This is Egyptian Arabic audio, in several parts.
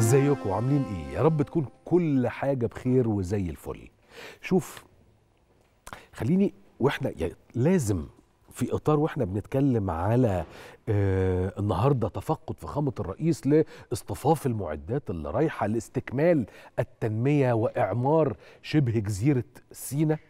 ازيكم عاملين ايه يا رب تكون كل حاجه بخير وزي الفل شوف خليني واحنا يعني لازم في اطار واحنا بنتكلم على آه النهارده تفقد فخامه الرئيس لاصطفاف المعدات اللي رايحه لاستكمال التنميه واعمار شبه جزيره سيناء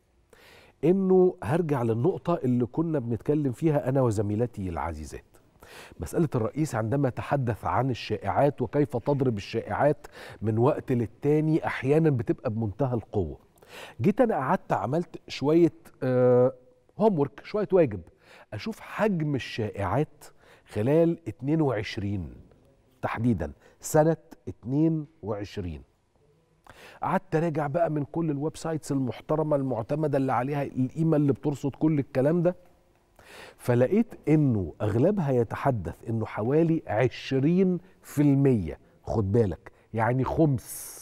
انه هرجع للنقطه اللي كنا بنتكلم فيها انا وزميلتي العزيزات مسألة الرئيس عندما تحدث عن الشائعات وكيف تضرب الشائعات من وقت للتاني أحيانا بتبقى بمنتهى القوة جيت أنا قعدت عملت شوية آه هومورك شوية واجب أشوف حجم الشائعات خلال 22 تحديدا سنة 22 قعدت اراجع بقى من كل الويب سايتس المحترمه المعتمده اللي عليها القيمه اللي بترصد كل الكلام ده فلقيت انه اغلبها يتحدث انه حوالي عشرين في المية خد بالك يعني خمس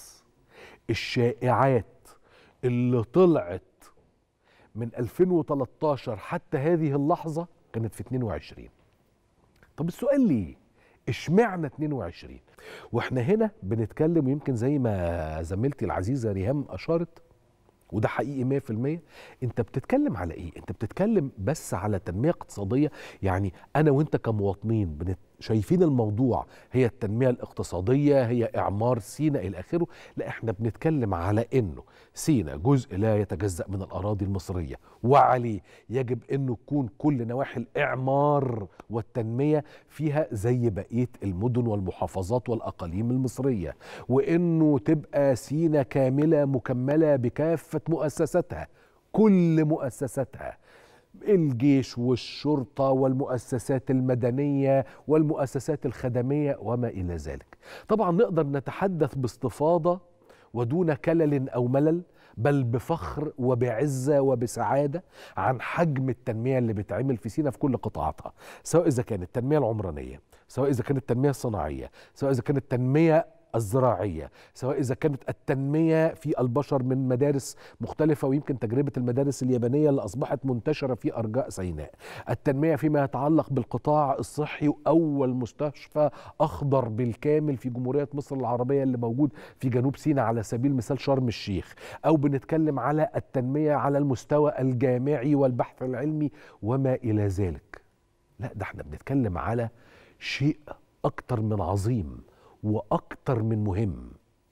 الشائعات اللي طلعت من 2013 حتى هذه اللحظة كانت في 22 طب السؤال ليه اشمعنى 22 واحنا هنا بنتكلم ويمكن زي ما زميلتي العزيزة ريهام أشارت وده حقيقي 100% انت بتتكلم على ايه انت بتتكلم بس على تنميه اقتصاديه يعني انا وانت كمواطنين بنت شايفين الموضوع هي التنميه الاقتصاديه هي اعمار سيناء الى اخره لا احنا بنتكلم على انه سيناء جزء لا يتجزا من الاراضي المصريه وعليه يجب انه تكون كل نواحي الاعمار والتنميه فيها زي بقيه المدن والمحافظات والاقاليم المصريه وانه تبقى سيناء كامله مكمله بكافه مؤسساتها كل مؤسساتها الجيش والشرطة والمؤسسات المدنية والمؤسسات الخدمية وما إلى ذلك طبعا نقدر نتحدث باستفاضة ودون كلل أو ملل بل بفخر وبعزة وبسعادة عن حجم التنمية اللي بتعمل في سينا في كل قطاعاتها سواء إذا كانت التنمية العمرانية سواء إذا كانت التنمية الصناعية سواء إذا كانت التنمية الزراعية سواء إذا كانت التنمية في البشر من مدارس مختلفة ويمكن تجربة المدارس اليابانية اللي أصبحت منتشرة في أرجاء سيناء التنمية فيما يتعلق بالقطاع الصحي وأول مستشفى أخضر بالكامل في جمهورية مصر العربية اللي موجود في جنوب سيناء على سبيل المثال شرم الشيخ أو بنتكلم على التنمية على المستوى الجامعي والبحث العلمي وما إلى ذلك لا ده احنا بنتكلم على شيء أكتر من عظيم واكتر من مهم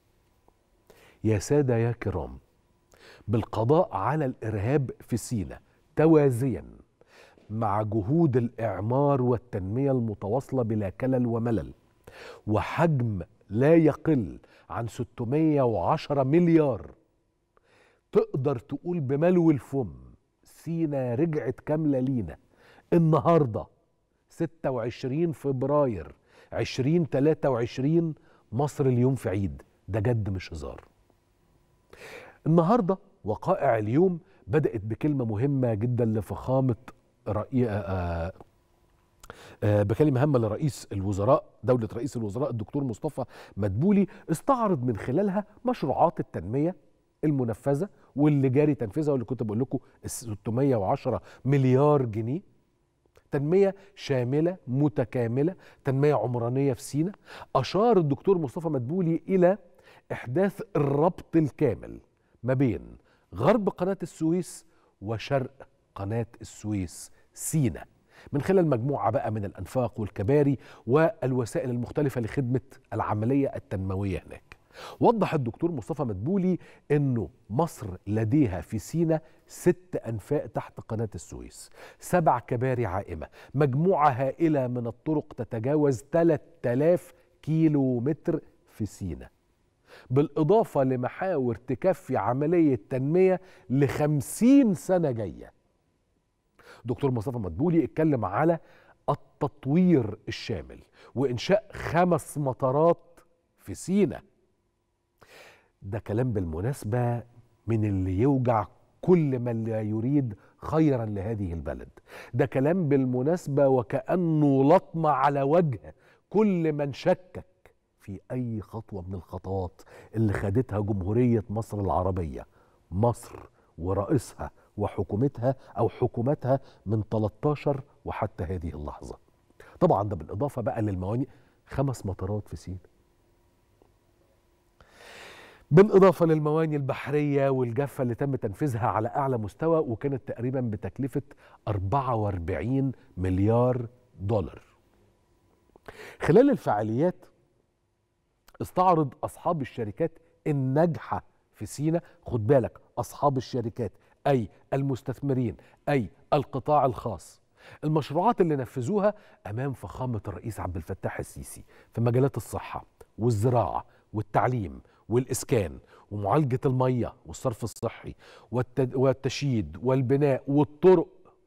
يا ساده يا كرام بالقضاء على الارهاب في سيناء توازيا مع جهود الاعمار والتنميه المتواصله بلا كلل وملل وحجم لا يقل عن 610 مليار تقدر تقول بملو الفم سينا رجعت كامله لينا النهارده 26 فبراير 2023 مصر اليوم في عيد ده جد مش هزار النهارده وقائع اليوم بدأت بكلمة مهمة جدا لفخامة رأي آآ آآ بكلمة هامة لرئيس الوزراء دولة رئيس الوزراء الدكتور مصطفى مدبولي استعرض من خلالها مشروعات التنمية المنفذة واللي جاري تنفيذها واللي كنت بقول لكم 610 مليار جنيه تنمية شاملة متكاملة تنمية عمرانية في سينا أشار الدكتور مصطفى مدبولي إلى إحداث الربط الكامل ما بين غرب قناة السويس وشرق قناة السويس سينا من خلال مجموعة بقى من الأنفاق والكباري والوسائل المختلفة لخدمة العملية التنموية هناك وضح الدكتور مصطفى مدبولي انه مصر لديها في سينا ست انفاق تحت قناه السويس سبع كباري عائمه مجموعه هائله من الطرق تتجاوز 3000 كيلو متر في سينا بالاضافه لمحاور تكفي عمليه تنميه لخمسين سنه جايه دكتور مصطفى مدبولي اتكلم على التطوير الشامل وانشاء خمس مطارات في سينا ده كلام بالمناسبة من اللي يوجع كل من لا يريد خيرا لهذه البلد ده كلام بالمناسبة وكأنه لطمة على وجه كل من شكك في أي خطوة من الخطوات اللي خدتها جمهورية مصر العربية مصر ورئيسها وحكومتها أو حكومتها من 13 وحتى هذه اللحظة طبعا ده بالإضافة بقى للموانئ خمس مطارات في سينا بالإضافة للمواني البحرية والجافة اللي تم تنفيذها على أعلى مستوى وكانت تقريبا بتكلفة 44 مليار دولار خلال الفعاليات استعرض أصحاب الشركات الناجحة في سينا خد بالك أصحاب الشركات أي المستثمرين أي القطاع الخاص المشروعات اللي نفذوها أمام فخامة الرئيس عبد الفتاح السيسي في مجالات الصحة والزراعة والتعليم والإسكان ومعالجة المية والصرف الصحي والتد... والتشييد والبناء والطرق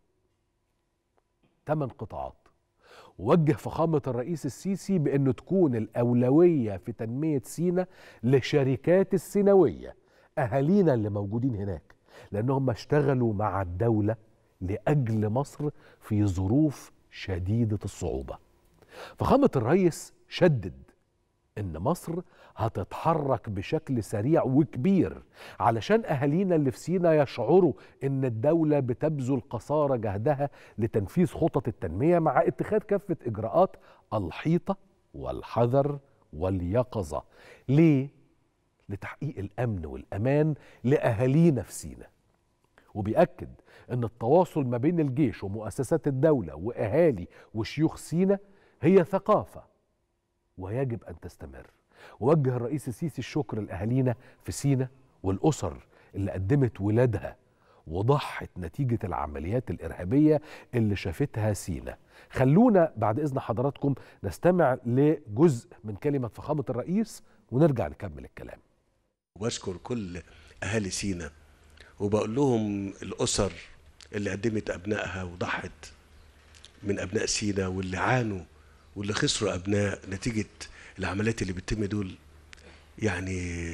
ثمان قطاعات ووجه فخامة الرئيس السيسي بأنه تكون الأولوية في تنمية سينا لشركات السينوية أهالينا اللي موجودين هناك لأنهم اشتغلوا مع الدولة لأجل مصر في ظروف شديدة الصعوبة فخامة الرئيس شدد ان مصر هتتحرك بشكل سريع وكبير علشان اهالينا اللي في سينا يشعروا ان الدوله بتبذل قصارى جهدها لتنفيذ خطط التنميه مع اتخاذ كافه اجراءات الحيطه والحذر واليقظه ليه لتحقيق الامن والامان لاهالينا في سينا وبيأكد ان التواصل ما بين الجيش ومؤسسات الدوله واهالي وشيوخ سينا هي ثقافه ويجب أن تستمر ووجه الرئيس السيسي الشكر لأهالينا في سينا والأسر اللي قدمت ولادها وضحت نتيجة العمليات الإرهابية اللي شافتها سينا خلونا بعد إذن حضراتكم نستمع لجزء من كلمة فخامة الرئيس ونرجع نكمل الكلام وبشكر كل أهالي سينا وبقول لهم الأسر اللي قدمت أبنائها وضحت من أبناء سينا واللي عانوا واللي خسروا ابناء نتيجه العمليات اللي بتتم دول يعني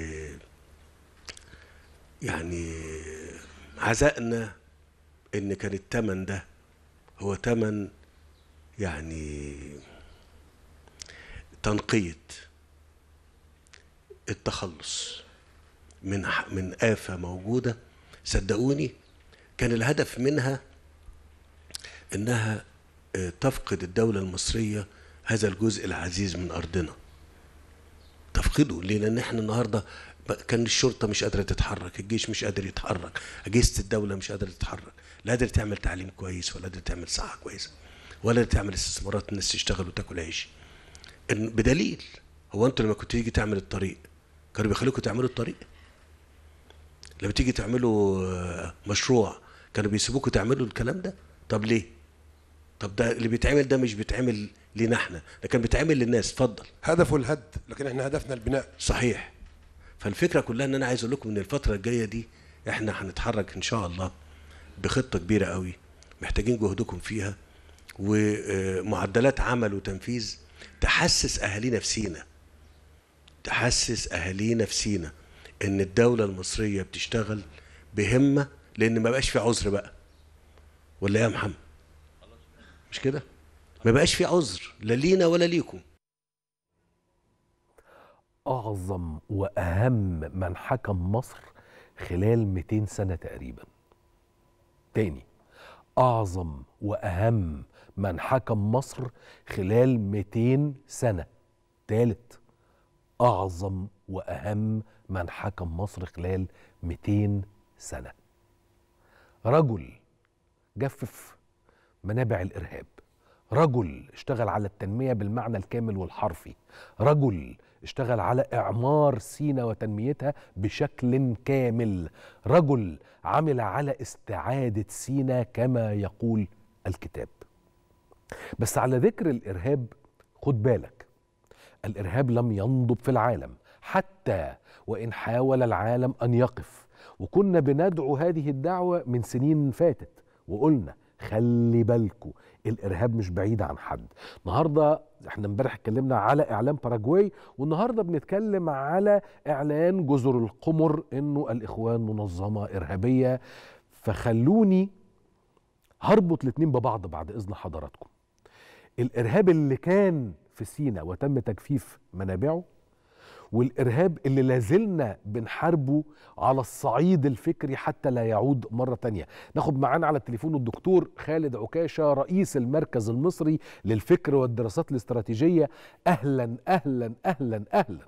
يعني عزائنا ان كان الثمن ده هو ثمن يعني تنقية التخلص من من آفة موجودة صدقوني كان الهدف منها انها تفقد الدولة المصرية هذا الجزء العزيز من ارضنا تفقده ليه لان احنا النهارده كان الشرطه مش قادره تتحرك الجيش مش قادر يتحرك اجهزه الدوله مش قادره تتحرك لا قادره تعمل تعليم كويس ولا قادره تعمل صحه كويسه ولا قادره تعمل استثمارات الناس تشتغل وتاكل عيش بدليل هو انتوا لما كنتوا تيجي تعمل الطريق كانوا بيخليكم تعملوا الطريق لما تيجي تعملوا مشروع كانوا بيسيبوكوا تعملوا الكلام ده طب ليه طب ده اللي بيتعمل ده مش بيتعمل لينا احنا ده كان بيتعمل للناس اتفضل هدفه الهد لكن احنا هدفنا البناء صحيح فالفكره كلها ان انا عايز اقول لكم ان الفتره الجايه دي احنا هنتحرك ان شاء الله بخطه كبيره قوي محتاجين جهدكم فيها ومعدلات عمل وتنفيذ تحسس اهالينا في سينا تحسس اهالينا في سينا ان الدوله المصريه بتشتغل بهمه لان ما بقاش في عذر بقى ولا ايه يا محمد مش كده ما بقاش في عذر لا لينا ولا ليكم أعظم وأهم من حكم مصر خلال 200 سنة تقريبا تاني أعظم وأهم من حكم مصر خلال 200 سنة تالت أعظم وأهم من حكم مصر خلال 200 سنة رجل جفف منابع الإرهاب رجل اشتغل على التنمية بالمعنى الكامل والحرفي رجل اشتغل على إعمار سينا وتنميتها بشكل كامل رجل عمل على استعادة سينا كما يقول الكتاب بس على ذكر الإرهاب خد بالك الإرهاب لم ينضب في العالم حتى وإن حاول العالم أن يقف وكنا بندعو هذه الدعوة من سنين فاتت وقلنا خلي بالكم الارهاب مش بعيد عن حد النهارده احنا امبارح اتكلمنا على اعلان باراجواي والنهارده بنتكلم على اعلان جزر القمر انه الاخوان منظمه ارهابيه فخلوني هربط الاتنين ببعض بعد اذن حضراتكم الارهاب اللي كان في سينا وتم تجفيف منابعه والإرهاب اللي لازلنا بنحاربه على الصعيد الفكري حتى لا يعود مرة تانية ناخد معانا على التليفون الدكتور خالد عكاشة رئيس المركز المصري للفكر والدراسات الاستراتيجية أهلا أهلا أهلا أهلا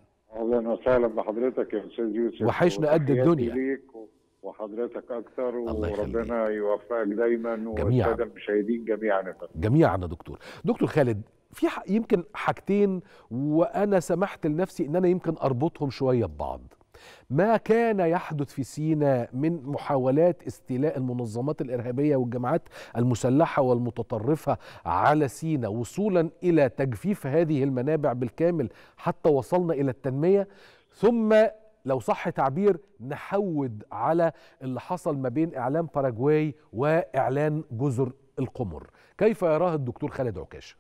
اهلا وسهلا بحضرتك يا استاذ يوسف وحشنا قد وتحياتي الدنيا. ليك وحضرتك اكتر الله يخليك. وربنا يوفقك دايما جميعاً. والساده المشاهدين جميعا يا فندم. جميعا يا دكتور دكتور خالد في ح- يمكن حاجتين وانا سمحت لنفسي ان انا يمكن اربطهم شويه ببعض ما كان يحدث في سيناء من محاولات استيلاء المنظمات الارهابيه والجماعات المسلحه والمتطرفه على سيناء وصولا الى تجفيف هذه المنابع بالكامل حتى وصلنا الى التنميه ثم لو صح تعبير نحود على اللي حصل ما بين اعلان باراجواي واعلان جزر القمر كيف يراه الدكتور خالد عكاشه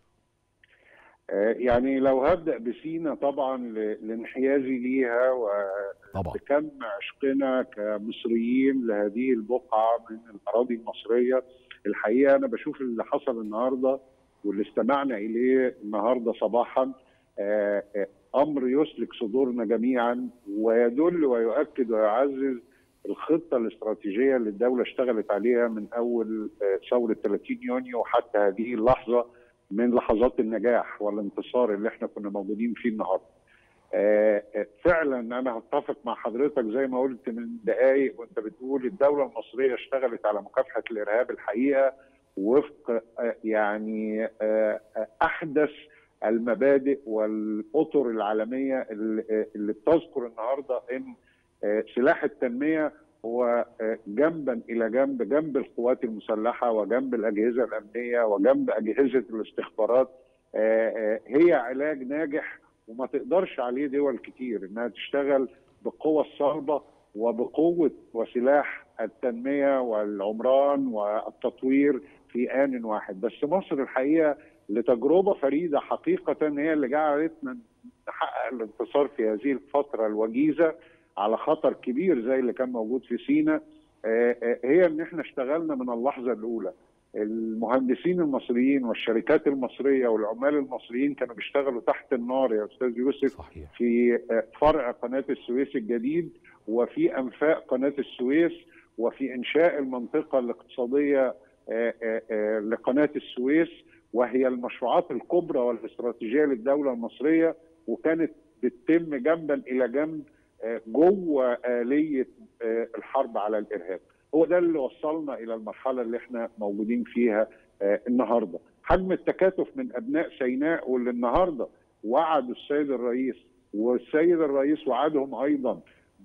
آه، يعني لو هبدا بسينا طبعا ل- لانحيازي ليها طبعا وبكم عشقنا كمصريين لهذه البقعه من الاراضي المصريه الحقيقه انا بشوف اللي حصل النهارده واللي استمعنا اليه النهارده صباحا آه، آه، امر يسلك صدورنا جميعا ويدل ويؤكد ويعزز الخطه الاستراتيجيه اللي الدوله اشتغلت عليها من اول آه، ثوره 30 يونيو حتى هذه اللحظه من لحظات النجاح والانتصار اللي احنا كنا موجودين فيه النهارده. آه، آه، فعلا انا هتفق مع حضرتك زي ما قلت من دقائق وانت بتقول الدوله المصريه اشتغلت على مكافحه الارهاب الحقيقه وفق آه، يعني آه، آه، احدث المبادئ والاطر العالميه اللي آه، اللي بتذكر النهارده ان آه، سلاح التنميه هو آه، جنبا الى جنب جنب القوات المسلحه وجنب الاجهزه الامنيه وجنب اجهزه الاستخبارات آه، آه، هي علاج ناجح وما تقدرش عليه دول كتير انها تشتغل بالقوه الصلبه وبقوه وسلاح التنميه والعمران والتطوير في ان واحد بس مصر الحقيقه لتجربه فريده حقيقه هي اللي جعلتنا نحقق الانتصار في هذه الفتره الوجيزه على خطر كبير زي اللي كان موجود في سيناء آه، آه، هي ان احنا اشتغلنا من اللحظه الاولى المهندسين المصريين والشركات المصريه والعمال المصريين كانوا بيشتغلوا تحت النار يا استاذ يوسف صحيح في آه، فرع قناه السويس الجديد وفي انفاق قناه السويس وفي انشاء المنطقه الاقتصاديه آه، آه، آه، لقناه السويس وهي المشروعات الكبرى والاستراتيجيه للدوله المصريه وكانت بتتم جنبا الى جنب آه، جوه اليه آه، الحرب على الارهاب هو ده اللي وصلنا الى المرحله اللي احنا موجودين فيها آه، النهارده حجم التكاتف من ابناء سيناء واللي النهارده وعدوا السيد الرئيس والسيد الرئيس وعدهم ايضا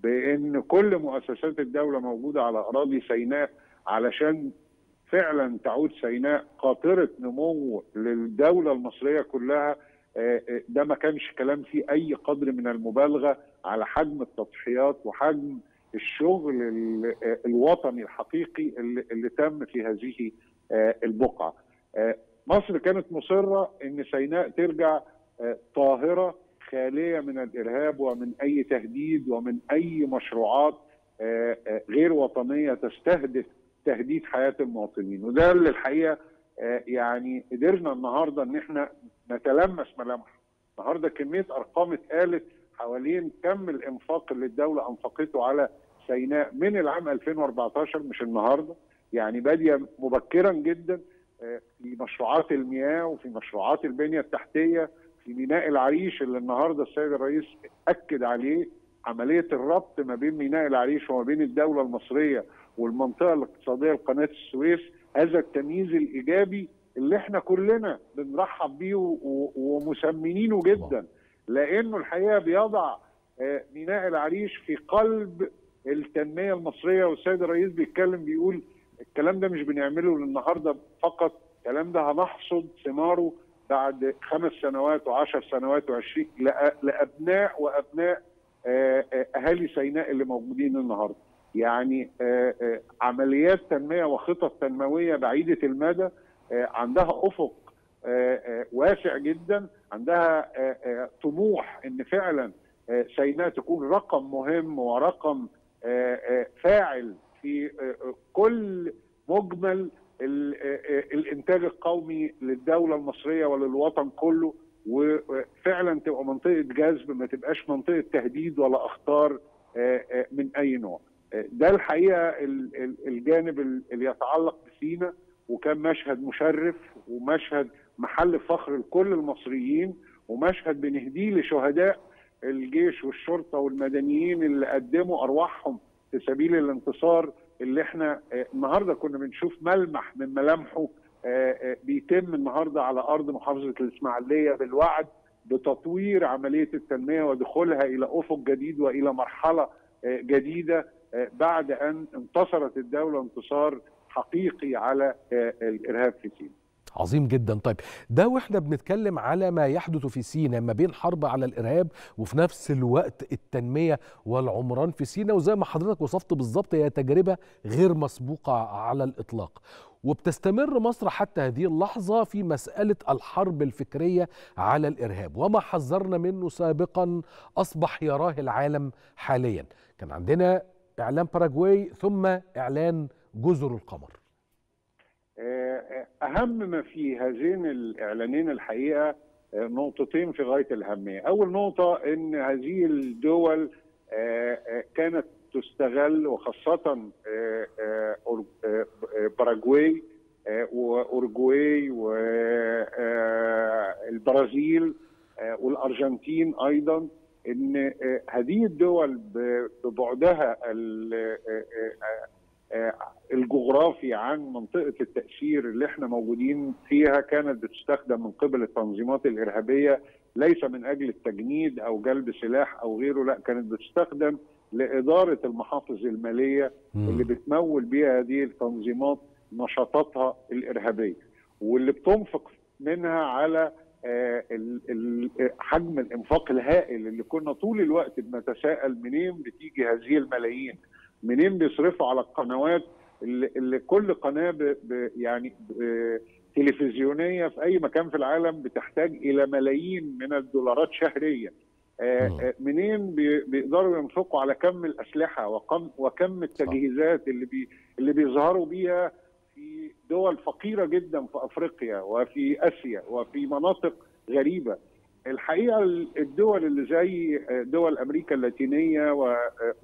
بان كل مؤسسات الدوله موجوده على اراضي سيناء علشان فعلا تعود سيناء قاطره نمو للدوله المصريه كلها آه، آه، ده ما كانش كلام فيه اي قدر من المبالغه على حجم التضحيات وحجم الشغل ال- آه، الوطني الحقيقي اللي اللي تم في هذه آه، البقعه. آه، مصر كانت مصره ان سيناء ترجع آه، طاهره خاليه من الارهاب ومن اي تهديد ومن اي مشروعات آه، آه، غير وطنيه تستهدف تهديد حياه المواطنين وده اللي الحقيقه آه، يعني قدرنا النهارده ان احنا نتلمس ملامحه النهارده كميه ارقام اتقالت حوالين كم الانفاق اللي الدوله انفقته على سيناء من العام 2014 مش النهارده يعني باديه مبكرا جدا آه، في مشروعات المياه وفي مشروعات البنيه التحتيه في ميناء العريش اللي النهارده السيد الرئيس اكد عليه عمليه الربط ما بين ميناء العريش وما بين الدوله المصريه والمنطقه الاقتصاديه لقناه السويس هذا التمييز الايجابي اللي احنا كلنا بنرحب بيه و- و- ومسمينينه جدا لانه الحقيقه بيضع آه، ميناء العريش في قلب التنميه المصريه والسيد الرئيس بيتكلم بيقول الكلام ده مش بنعمله للنهارده فقط الكلام ده هنحصد ثماره بعد خمس سنوات وعشر سنوات وعشرين لأ- لابناء وابناء آه، آه، اهالي سيناء اللي موجودين النهارده يعني آه، آه، عمليات تنميه وخطط تنمويه بعيده المدى آه، عندها افق آه، آه، واسع جدا عندها آه، آه، طموح ان فعلا آه، سيناء تكون رقم مهم ورقم آه، آه، فاعل في آه، آه، كل مجمل ال- آه، آه، الانتاج القومي للدوله المصريه وللوطن كله وفعلا تبقى منطقه جذب ما تبقاش منطقه تهديد ولا اخطار آه، آه، من اي نوع. آه، ده الحقيقه ال- ال- الجانب ال- اللي يتعلق بسينا وكان مشهد مشرف ومشهد محل فخر لكل المصريين ومشهد بنهديه لشهداء الجيش والشرطه والمدنيين اللي قدموا ارواحهم في سبيل الانتصار اللي احنا آه، النهارده كنا بنشوف ملمح من ملامحه آه، آه، بيتم النهارده على ارض محافظه الاسماعيليه بالوعد بتطوير عمليه التنميه ودخولها الى افق جديد والى مرحله آه، جديده آه، بعد ان انتصرت الدوله انتصار حقيقي على آه، الارهاب في سيناء. عظيم جدا طيب ده واحنا بنتكلم على ما يحدث في سيناء ما بين حرب على الارهاب وفي نفس الوقت التنميه والعمران في سيناء وزي ما حضرتك وصفت بالظبط هي تجربه غير مسبوقه على الاطلاق وبتستمر مصر حتى هذه اللحظه في مساله الحرب الفكريه على الارهاب وما حذرنا منه سابقا اصبح يراه العالم حاليا كان عندنا اعلان باراجواي ثم اعلان جزر القمر اهم ما في هذين الاعلانين الحقيقه آه، نقطتين في غايه الاهميه، اول نقطه ان هذه الدول آه، آه، كانت تستغل وخاصه آه، آه، أور- آه، آه، باراجواي آه، واورجواي والبرازيل والارجنتين ايضا ان آه، هذه الدول ب- ببعدها ال- آه، آه، آه، الجغرافي عن منطقه التاثير اللي احنا موجودين فيها كانت بتستخدم من قبل التنظيمات الارهابيه ليس من اجل التجنيد او جلب سلاح او غيره لا كانت بتستخدم لاداره المحافظ الماليه اللي بتمول بيها هذه التنظيمات نشاطاتها الارهابيه واللي بتنفق منها على آه، ال- ال- حجم الانفاق الهائل اللي كنا طول الوقت بنتساءل منين بتيجي هذه الملايين منين بيصرفوا على القنوات اللي, اللي كل قناه ب ب يعني ب تلفزيونيه في اي مكان في العالم بتحتاج الى ملايين من الدولارات شهريا آه، مم. آه، منين بي- بيقدروا ينفقوا على كم الاسلحه وكم وكم التجهيزات اللي بي اللي بيظهروا بيها في دول فقيره جدا في افريقيا وفي اسيا وفي مناطق غريبه الحقيقه الدول اللي زي دول امريكا اللاتينيه و-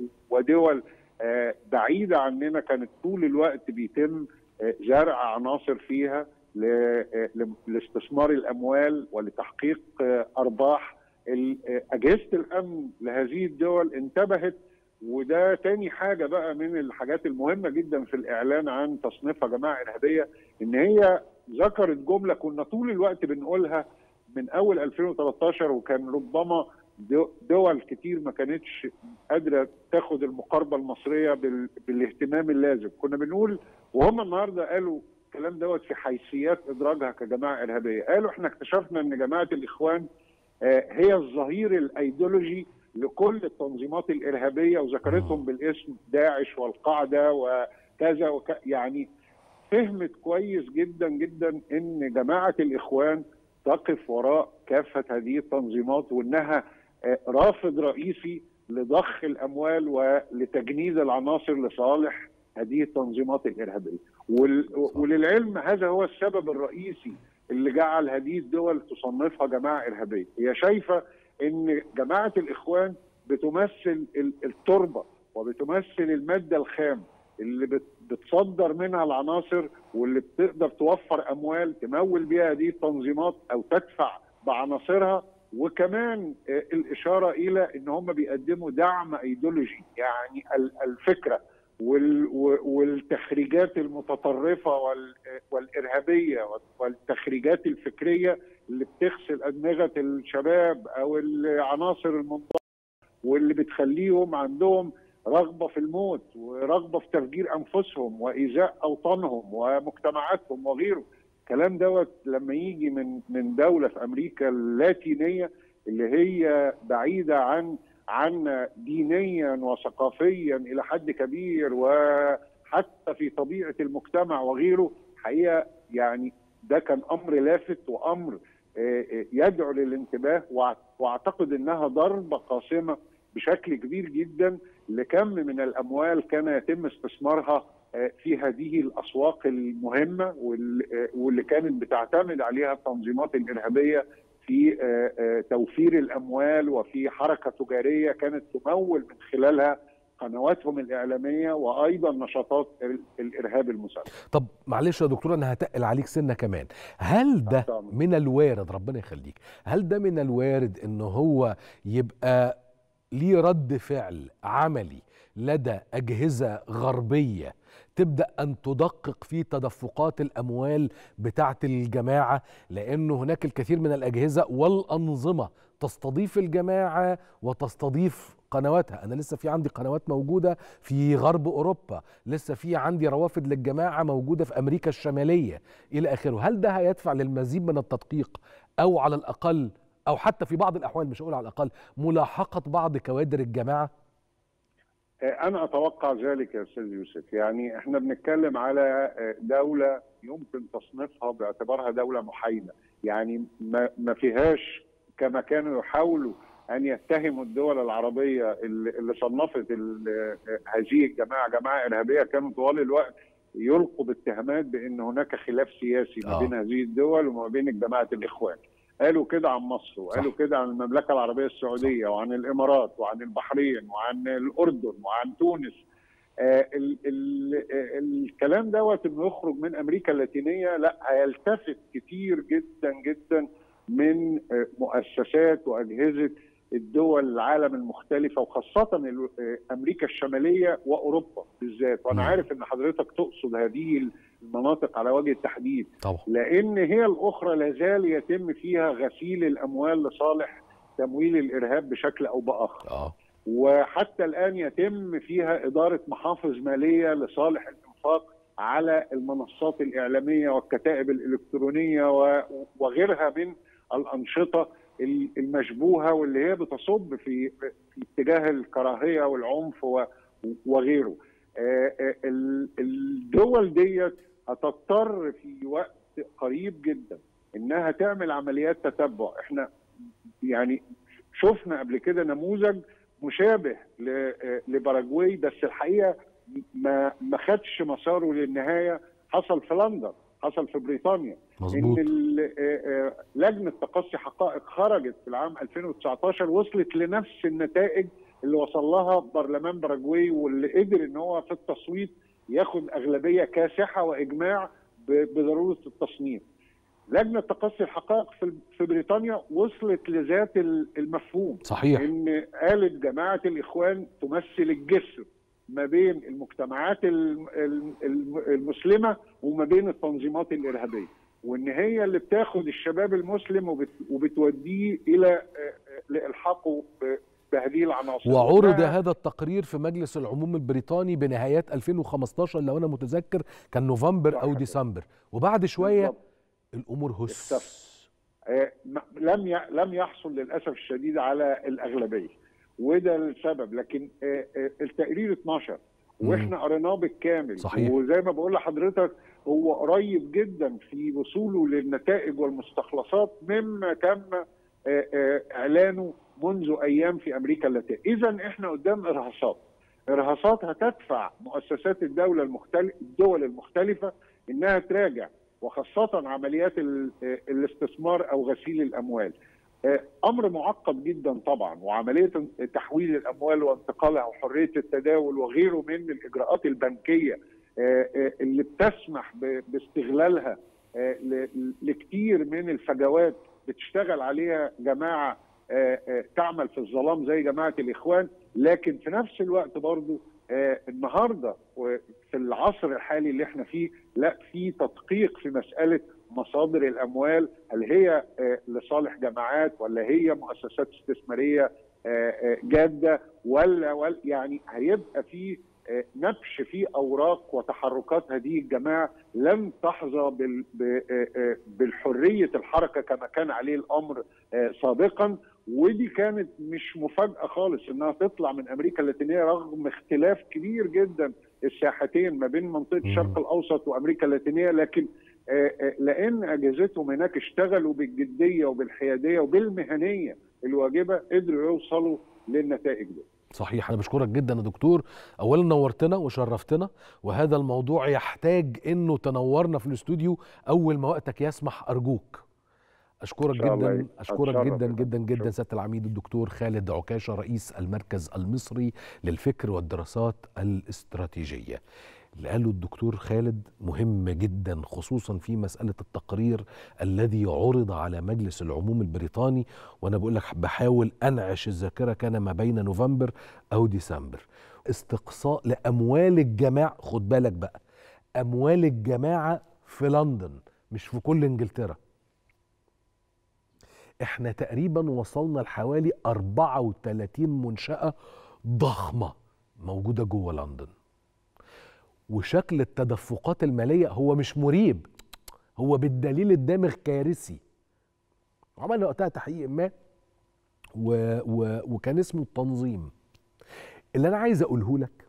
ودول آه، بعيده عننا كانت طول الوقت بيتم آه، زرع عناصر فيها ل- آه، ل- لاستثمار الاموال ولتحقيق آه، ارباح ال- آه، اجهزه الامن لهذه الدول انتبهت وده تاني حاجه بقى من الحاجات المهمه جدا في الاعلان عن تصنيفها جماعه ارهابيه ان هي ذكرت جمله كنا طول الوقت بنقولها من اول 2013 وكان ربما دو- دول كتير ما كانتش قادره تاخد المقاربه المصريه بال- بالاهتمام اللازم كنا بنقول وهم النهارده قالوا الكلام دوت في حيثيات ادراجها كجماعه ارهابيه قالوا احنا اكتشفنا ان جماعه الاخوان آه، هي الظهير الايديولوجي لكل التنظيمات الارهابيه وذكرتهم بالاسم داعش والقاعده وكذا وك يعني فهمت كويس جدا جدا ان جماعه الاخوان تقف وراء كافه هذه التنظيمات وانها آه، رافض رئيسي لضخ الاموال ولتجنيد العناصر لصالح هذه التنظيمات الارهابيه وال- وللعلم هذا هو السبب الرئيسي اللي جعل هذه الدول تصنفها جماعه ارهابيه هي شايفه ان جماعه الاخوان بتمثل ال- التربه وبتمثل الماده الخام اللي بت- بتصدر منها العناصر واللي بتقدر توفر اموال تمول بيها هذه التنظيمات او تدفع بعناصرها وكمان آه، الاشاره الى ان هم بيقدموا دعم ايديولوجي يعني ال- الفكره وال- و- والتخريجات المتطرفه وال- والارهابيه والتخريجات الفكريه اللي بتغسل ادمغه الشباب او العناصر المنضبطه واللي بتخليهم عندهم رغبه في الموت ورغبه في تفجير انفسهم وايذاء اوطانهم ومجتمعاتهم وغيره الكلام دوت لما يجي من من دوله في امريكا اللاتينيه اللي هي بعيده عن عنا دينيا وثقافيا الى حد كبير وحتى في طبيعه المجتمع وغيره حقيقه يعني ده كان امر لافت وامر آه، آه، يدعو للانتباه وأع- واعتقد انها ضربه قاسمه بشكل كبير جدا لكم من الاموال كان يتم استثمارها آه، في هذه الاسواق المهمه وال- آه، واللي كانت بتعتمد عليها التنظيمات الارهابيه في آه، آه، توفير الاموال وفي حركه تجاريه كانت تمول من خلالها قنواتهم الاعلاميه وايضا نشاطات ال- الارهاب المسلح طب معلش يا دكتور انا هتقل عليك سنه كمان هل ده طبعاً. من الوارد ربنا يخليك هل ده من الوارد ان هو يبقى ليه رد فعل عملي لدى اجهزه غربيه تبدا ان تدقق في تدفقات الاموال بتاعه الجماعه لانه هناك الكثير من الاجهزه والانظمه تستضيف الجماعه وتستضيف قنواتها انا لسه في عندي قنوات موجوده في غرب اوروبا لسه في عندي روافد للجماعه موجوده في امريكا الشماليه الى اخره هل ده هيدفع للمزيد من التدقيق او على الاقل او حتى في بعض الاحوال مش هقول على الاقل ملاحقه بعض كوادر الجماعه آه، انا اتوقع ذلك يا استاذ يوسف يعني احنا بنتكلم على آه، دوله يمكن تصنيفها باعتبارها دوله محايده يعني ما ما فيهاش كما كانوا يحاولوا ان يتهموا الدول العربيه اللي اللي صنفت ال- آه، هذه الجماعه جماعه ارهابيه كانوا طوال الوقت يلقوا باتهامات بان هناك خلاف سياسي ما آه. بين هذه الدول وما بين جماعه الاخوان قالوا كده عن مصر وقالوا صح. كده عن المملكه العربيه السعوديه وعن الامارات وعن البحرين وعن الاردن وعن تونس آه ال ال آه الكلام دوت انه يخرج من امريكا اللاتينيه لا هيلتفت كتير جدا جدا من آه مؤسسات واجهزه الدول العالم المختلفه وخاصه ال- آه امريكا الشماليه واوروبا بالذات وانا مم. عارف ان حضرتك تقصد هذه المناطق على وجه التحديد طبعا لان هي الاخرى لازال يتم فيها غسيل الاموال لصالح تمويل الارهاب بشكل او باخر اه وحتى الان يتم فيها اداره محافظ ماليه لصالح الانفاق على المنصات الاعلاميه والكتائب الالكترونيه و- وغيرها من الانشطه ال- المشبوهه واللي هي بتصب في في اتجاه الكراهيه والعنف و- وغيره. آه، آه، ال- الدول ديت هتضطر في وقت قريب جدا انها تعمل عمليات تتبع احنا يعني شفنا قبل كده نموذج مشابه ل- لباراجواي بس الحقيقه ما ما خدش مساره للنهايه حصل في لندن حصل في بريطانيا مظبوط ان ال- آه، آه، لجنه تقصي حقائق خرجت في العام 2019 وصلت لنفس النتائج اللي وصل لها برلمان باراجواي واللي قدر ان هو في التصويت ياخد اغلبيه كاسحه واجماع ب- بضروره التصنيف. لجنه تقصي الحقائق في في بريطانيا وصلت لذات ال- المفهوم صحيح ان قالت جماعه الاخوان تمثل الجسر ما بين المجتمعات ال- ال- ال- المسلمه وما بين التنظيمات الارهابيه وان هي اللي بتاخد الشباب المسلم وبت- وبتوديه الى آه، آه، لالحاقه ب- بهذه العناصر وعرض وإنها- هذا التقرير في مجلس العموم البريطاني بنهايات 2015 لو انا متذكر كان نوفمبر او صح. ديسمبر وبعد شويه بالضبط. الامور هس اختفى. آه، م- لم ي- لم يحصل للاسف الشديد على الاغلبيه وده السبب لكن آه، آه، التقرير اتنشر مم. واحنا قريناه بالكامل صحيح. وزي ما بقول لحضرتك هو قريب جدا في وصوله للنتائج والمستخلصات مما تم آه، آه، اعلانه منذ ايام في امريكا اللاتينيه اذا احنا قدام ارهاصات ارهاصات هتدفع مؤسسات الدوله المختلف الدول المختلفه انها تراجع وخاصه عمليات ال- آه، الاستثمار او غسيل الاموال آه، امر معقد جدا طبعا وعمليه تحويل الاموال وانتقالها وحريه التداول وغيره من الاجراءات البنكيه آه، آه، اللي بتسمح ب- باستغلالها آه، ل- لكتير من الفجوات بتشتغل عليها جماعه آه، آه، تعمل في الظلام زي جماعه الاخوان لكن في نفس الوقت برضو آه، النهارده في العصر الحالي اللي احنا فيه لا في تدقيق في مساله مصادر الاموال هل هي آه، لصالح جماعات ولا هي مؤسسات استثماريه آه، آه، جاده ولا ولا يعني هيبقى في آه، نبش في اوراق وتحركات هذه الجماعه لن تحظى بال- ب- آه، آه، بالحريه الحركه كما كان عليه الامر آه، سابقا ودي كانت مش مفاجاه خالص انها تطلع من امريكا اللاتينيه رغم اختلاف كبير جدا الساحتين ما بين منطقه مم. الشرق الاوسط وامريكا اللاتينيه لكن آه، آه، لان اجهزتهم هناك اشتغلوا بالجديه وبالحياديه وبالمهنيه الواجبه قدروا يوصلوا للنتائج دي صحيح انا بشكرك جدا يا دكتور اولا نورتنا وشرفتنا وهذا الموضوع يحتاج انه تنورنا في الاستوديو اول ما وقتك يسمح ارجوك اشكرك إن شاء الله جدا اشكرك أتشرف جدا بده. جدا جدا شكرا. سياده العميد الدكتور خالد عكاشه رئيس المركز المصري للفكر والدراسات الاستراتيجيه اللي قاله الدكتور خالد مهم جدا خصوصا في مساله التقرير الذي عرض على مجلس العموم البريطاني وانا بقول لك بحاول انعش الذاكره كان ما بين نوفمبر او ديسمبر استقصاء لاموال الجماعه خد بالك بقى اموال الجماعه في لندن مش في كل انجلترا احنا تقريبا وصلنا لحوالي 34 منشأة ضخمة موجودة جوه لندن وشكل التدفقات المالية هو مش مريب هو بالدليل الدامغ كارثي عملنا وقتها تحقيق ما و و وكان اسمه التنظيم اللي انا عايز اقوله لك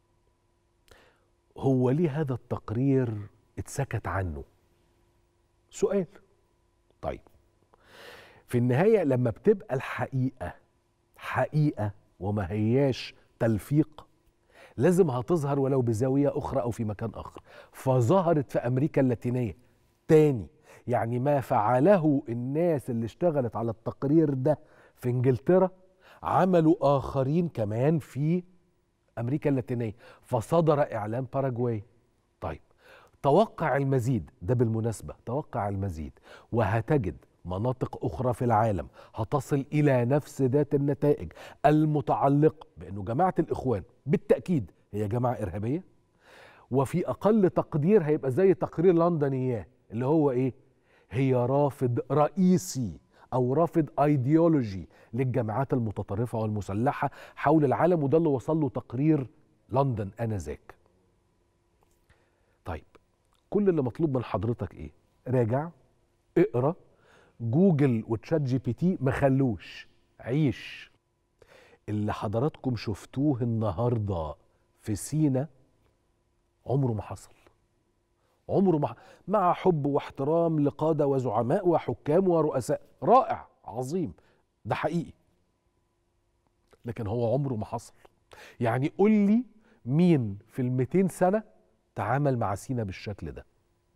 هو ليه هذا التقرير اتسكت عنه سؤال طيب في النهاية لما بتبقى الحقيقة حقيقة وما هياش تلفيق لازم هتظهر ولو بزاوية أخرى أو في مكان آخر فظهرت في أمريكا اللاتينية تاني يعني ما فعله الناس اللي اشتغلت على التقرير ده في انجلترا عملوا آخرين كمان في أمريكا اللاتينية فصدر إعلان باراجواي طيب توقع المزيد ده بالمناسبة توقع المزيد وهتجد مناطق أخرى في العالم هتصل إلى نفس ذات النتائج المتعلقة بأنه جماعة الإخوان بالتأكيد هي جماعة إرهابية وفي أقل تقدير هيبقى زي تقرير لندن إياه اللي هو إيه هي رافض رئيسي أو رافض أيديولوجي للجماعات المتطرفة والمسلحة حول العالم وده اللي وصل له تقرير لندن آنذاك طيب كل اللي مطلوب من حضرتك ايه راجع اقرا جوجل وتشات جي بي تي ما خلوش عيش اللي حضراتكم شفتوه النهارده في سينا عمره ما حصل عمره ما ح- مع حب واحترام لقاده وزعماء وحكام ورؤساء رائع عظيم ده حقيقي لكن هو عمره ما حصل يعني قول لي مين في ال 200 سنه تعامل مع سينا بالشكل ده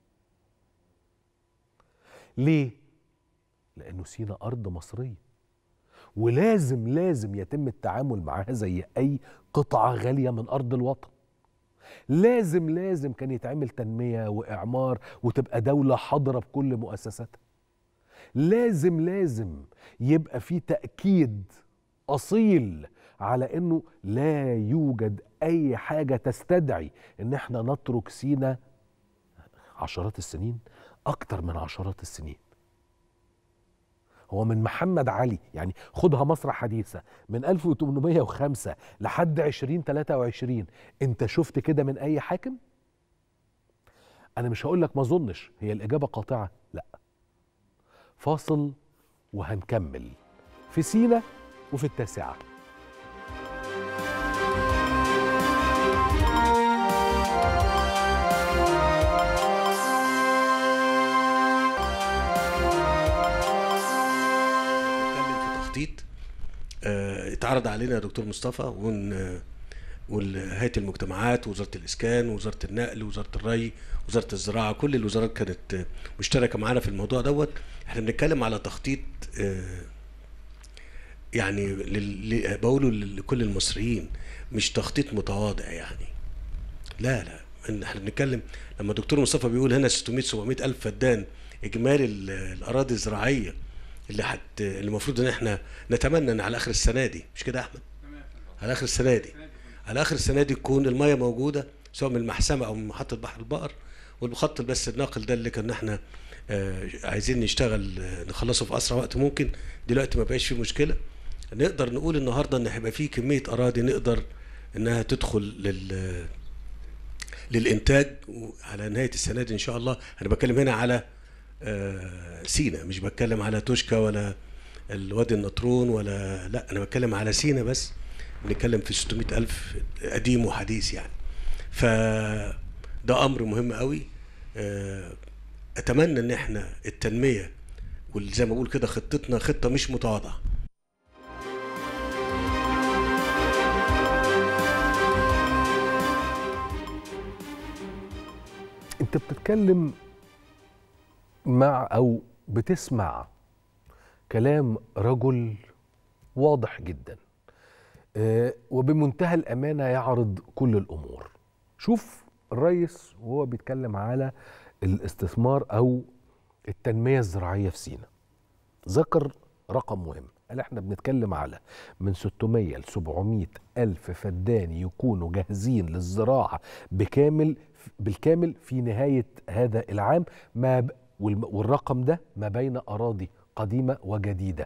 ليه لانه سينا ارض مصريه ولازم لازم يتم التعامل معاها زي اي قطعه غاليه من ارض الوطن لازم لازم كان يتعمل تنميه واعمار وتبقى دوله حاضره بكل مؤسساتها لازم لازم يبقى في تاكيد اصيل على انه لا يوجد اي حاجه تستدعي ان احنا نترك سينا عشرات السنين اكتر من عشرات السنين هو من محمد علي يعني خدها مصر حديثة من 1805 لحد 2023 انت شفت كده من اي حاكم انا مش هقول لك ما اظنش هي الاجابة قاطعة لا فاصل وهنكمل في سينا وفي التاسعة نتكلم في تخطيط آه، اتعرض علينا يا دكتور مصطفى ون آه، والهيئه المجتمعات ووزاره الاسكان ووزاره النقل ووزاره الري وزاره الزراعه كل الوزارات كانت آه، مشتركه معانا في الموضوع دوت احنا بنتكلم على تخطيط آه، يعني لل- ل- بقوله لكل المصريين مش تخطيط متواضع يعني لا لا إن احنا بنتكلم لما الدكتور مصطفى بيقول هنا 600 700 الف فدان اجمالي ال- الاراضي الزراعيه اللي حت اللي المفروض ان احنا نتمنى ان على اخر السنه دي مش كده يا احمد على اخر السنه دي على اخر السنه دي تكون الميه موجوده سواء من المحسمه او من محطه بحر البقر والمخطط بس الناقل ده اللي كنا احنا آه، عايزين نشتغل آه، نخلصه في اسرع وقت ممكن دلوقتي ما بقاش فيه مشكله نقدر نقول النهارده ان هيبقى فيه كميه اراضي نقدر انها تدخل لل للانتاج على نهايه السنه دي ان شاء الله انا بتكلم هنا على آه، سينا مش بتكلم على توشكا ولا الوادي النطرون ولا لا انا بتكلم على سينا بس بنتكلم في 600 الف قديم وحديث يعني ف ده امر مهم قوي آه، اتمنى ان احنا التنميه وزي ما بقول كده خطتنا خطه مش متواضعه انت بتتكلم مع او بتسمع كلام رجل واضح جدا آه، وبمنتهى الامانه يعرض كل الامور شوف الرئيس وهو بيتكلم على الاستثمار او التنميه الزراعيه في سيناء ذكر رقم مهم قال احنا بنتكلم على من 600 ل 700 الف فدان يكونوا جاهزين للزراعه بكامل بالكامل في نهايه هذا العام ما ب- والم- والرقم ده ما بين اراضي قديمه وجديده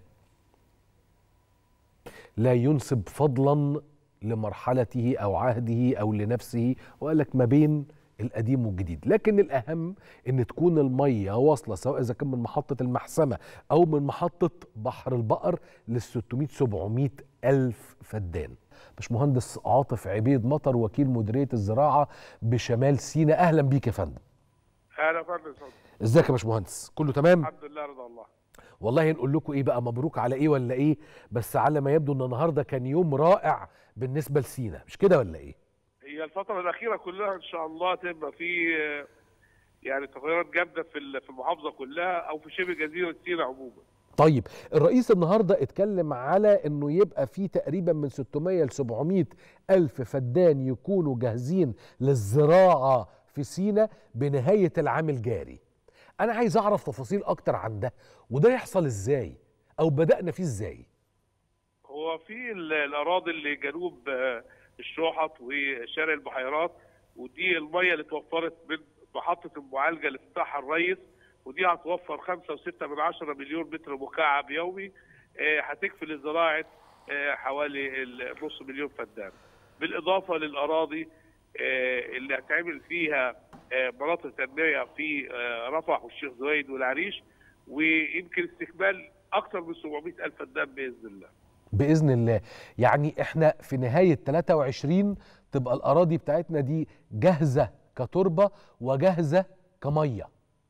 لا ينسب فضلا لمرحلته او عهده او لنفسه وقال لك ما بين القديم والجديد لكن الاهم ان تكون الميه واصله سواء اذا كان من محطه المحسمه او من محطه بحر البقر لل 600 700 الف فدان باشمهندس عاطف عبيد مطر وكيل مديريه الزراعه بشمال سيناء اهلا بيك يا فندم اهلا يا فندم اتفضل. ازيك يا باشمهندس كله تمام الحمد لله رضا الله والله نقول لكم ايه بقى مبروك على ايه ولا ايه بس على ما يبدو ان النهارده كان يوم رائع بالنسبه لسينا مش كده ولا ايه هي الفترة الأخيرة كلها إن شاء الله تبقى في آه، يعني تغيرات جامدة في ال- في المحافظة كلها أو في شبه جزيرة سيناء عموما. طيب الرئيس النهارده اتكلم على انه يبقى في تقريبا من 600 ل 700 الف فدان يكونوا جاهزين للزراعه في سينا بنهايه العام الجاري انا عايز اعرف تفاصيل اكتر عن ده وده يحصل ازاي او بدانا فيه ازاي هو في ال- الأراضي اللي جنوب آه، الشوحط وشارع البحيرات ودي المية اللي اتوفرت من محطة المعالجة اللي افتتحها الرئيس ودي هتوفر 5.6 من عشرة مليون متر مكعب يومي آه، هتكفي لزراعة آه، حوالي ال- نص مليون فدان بالإضافة للأراضي آه، اللي هتعمل فيها آه، مناطق تنمية في آه، رفح والشيخ زويد والعريش ويمكن استكمال أكثر من 700 ألف فدان بإذن الله باذن الله يعني احنا في نهايه 23 تبقى الاراضي بتاعتنا دي جاهزه كتربه وجاهزه كميه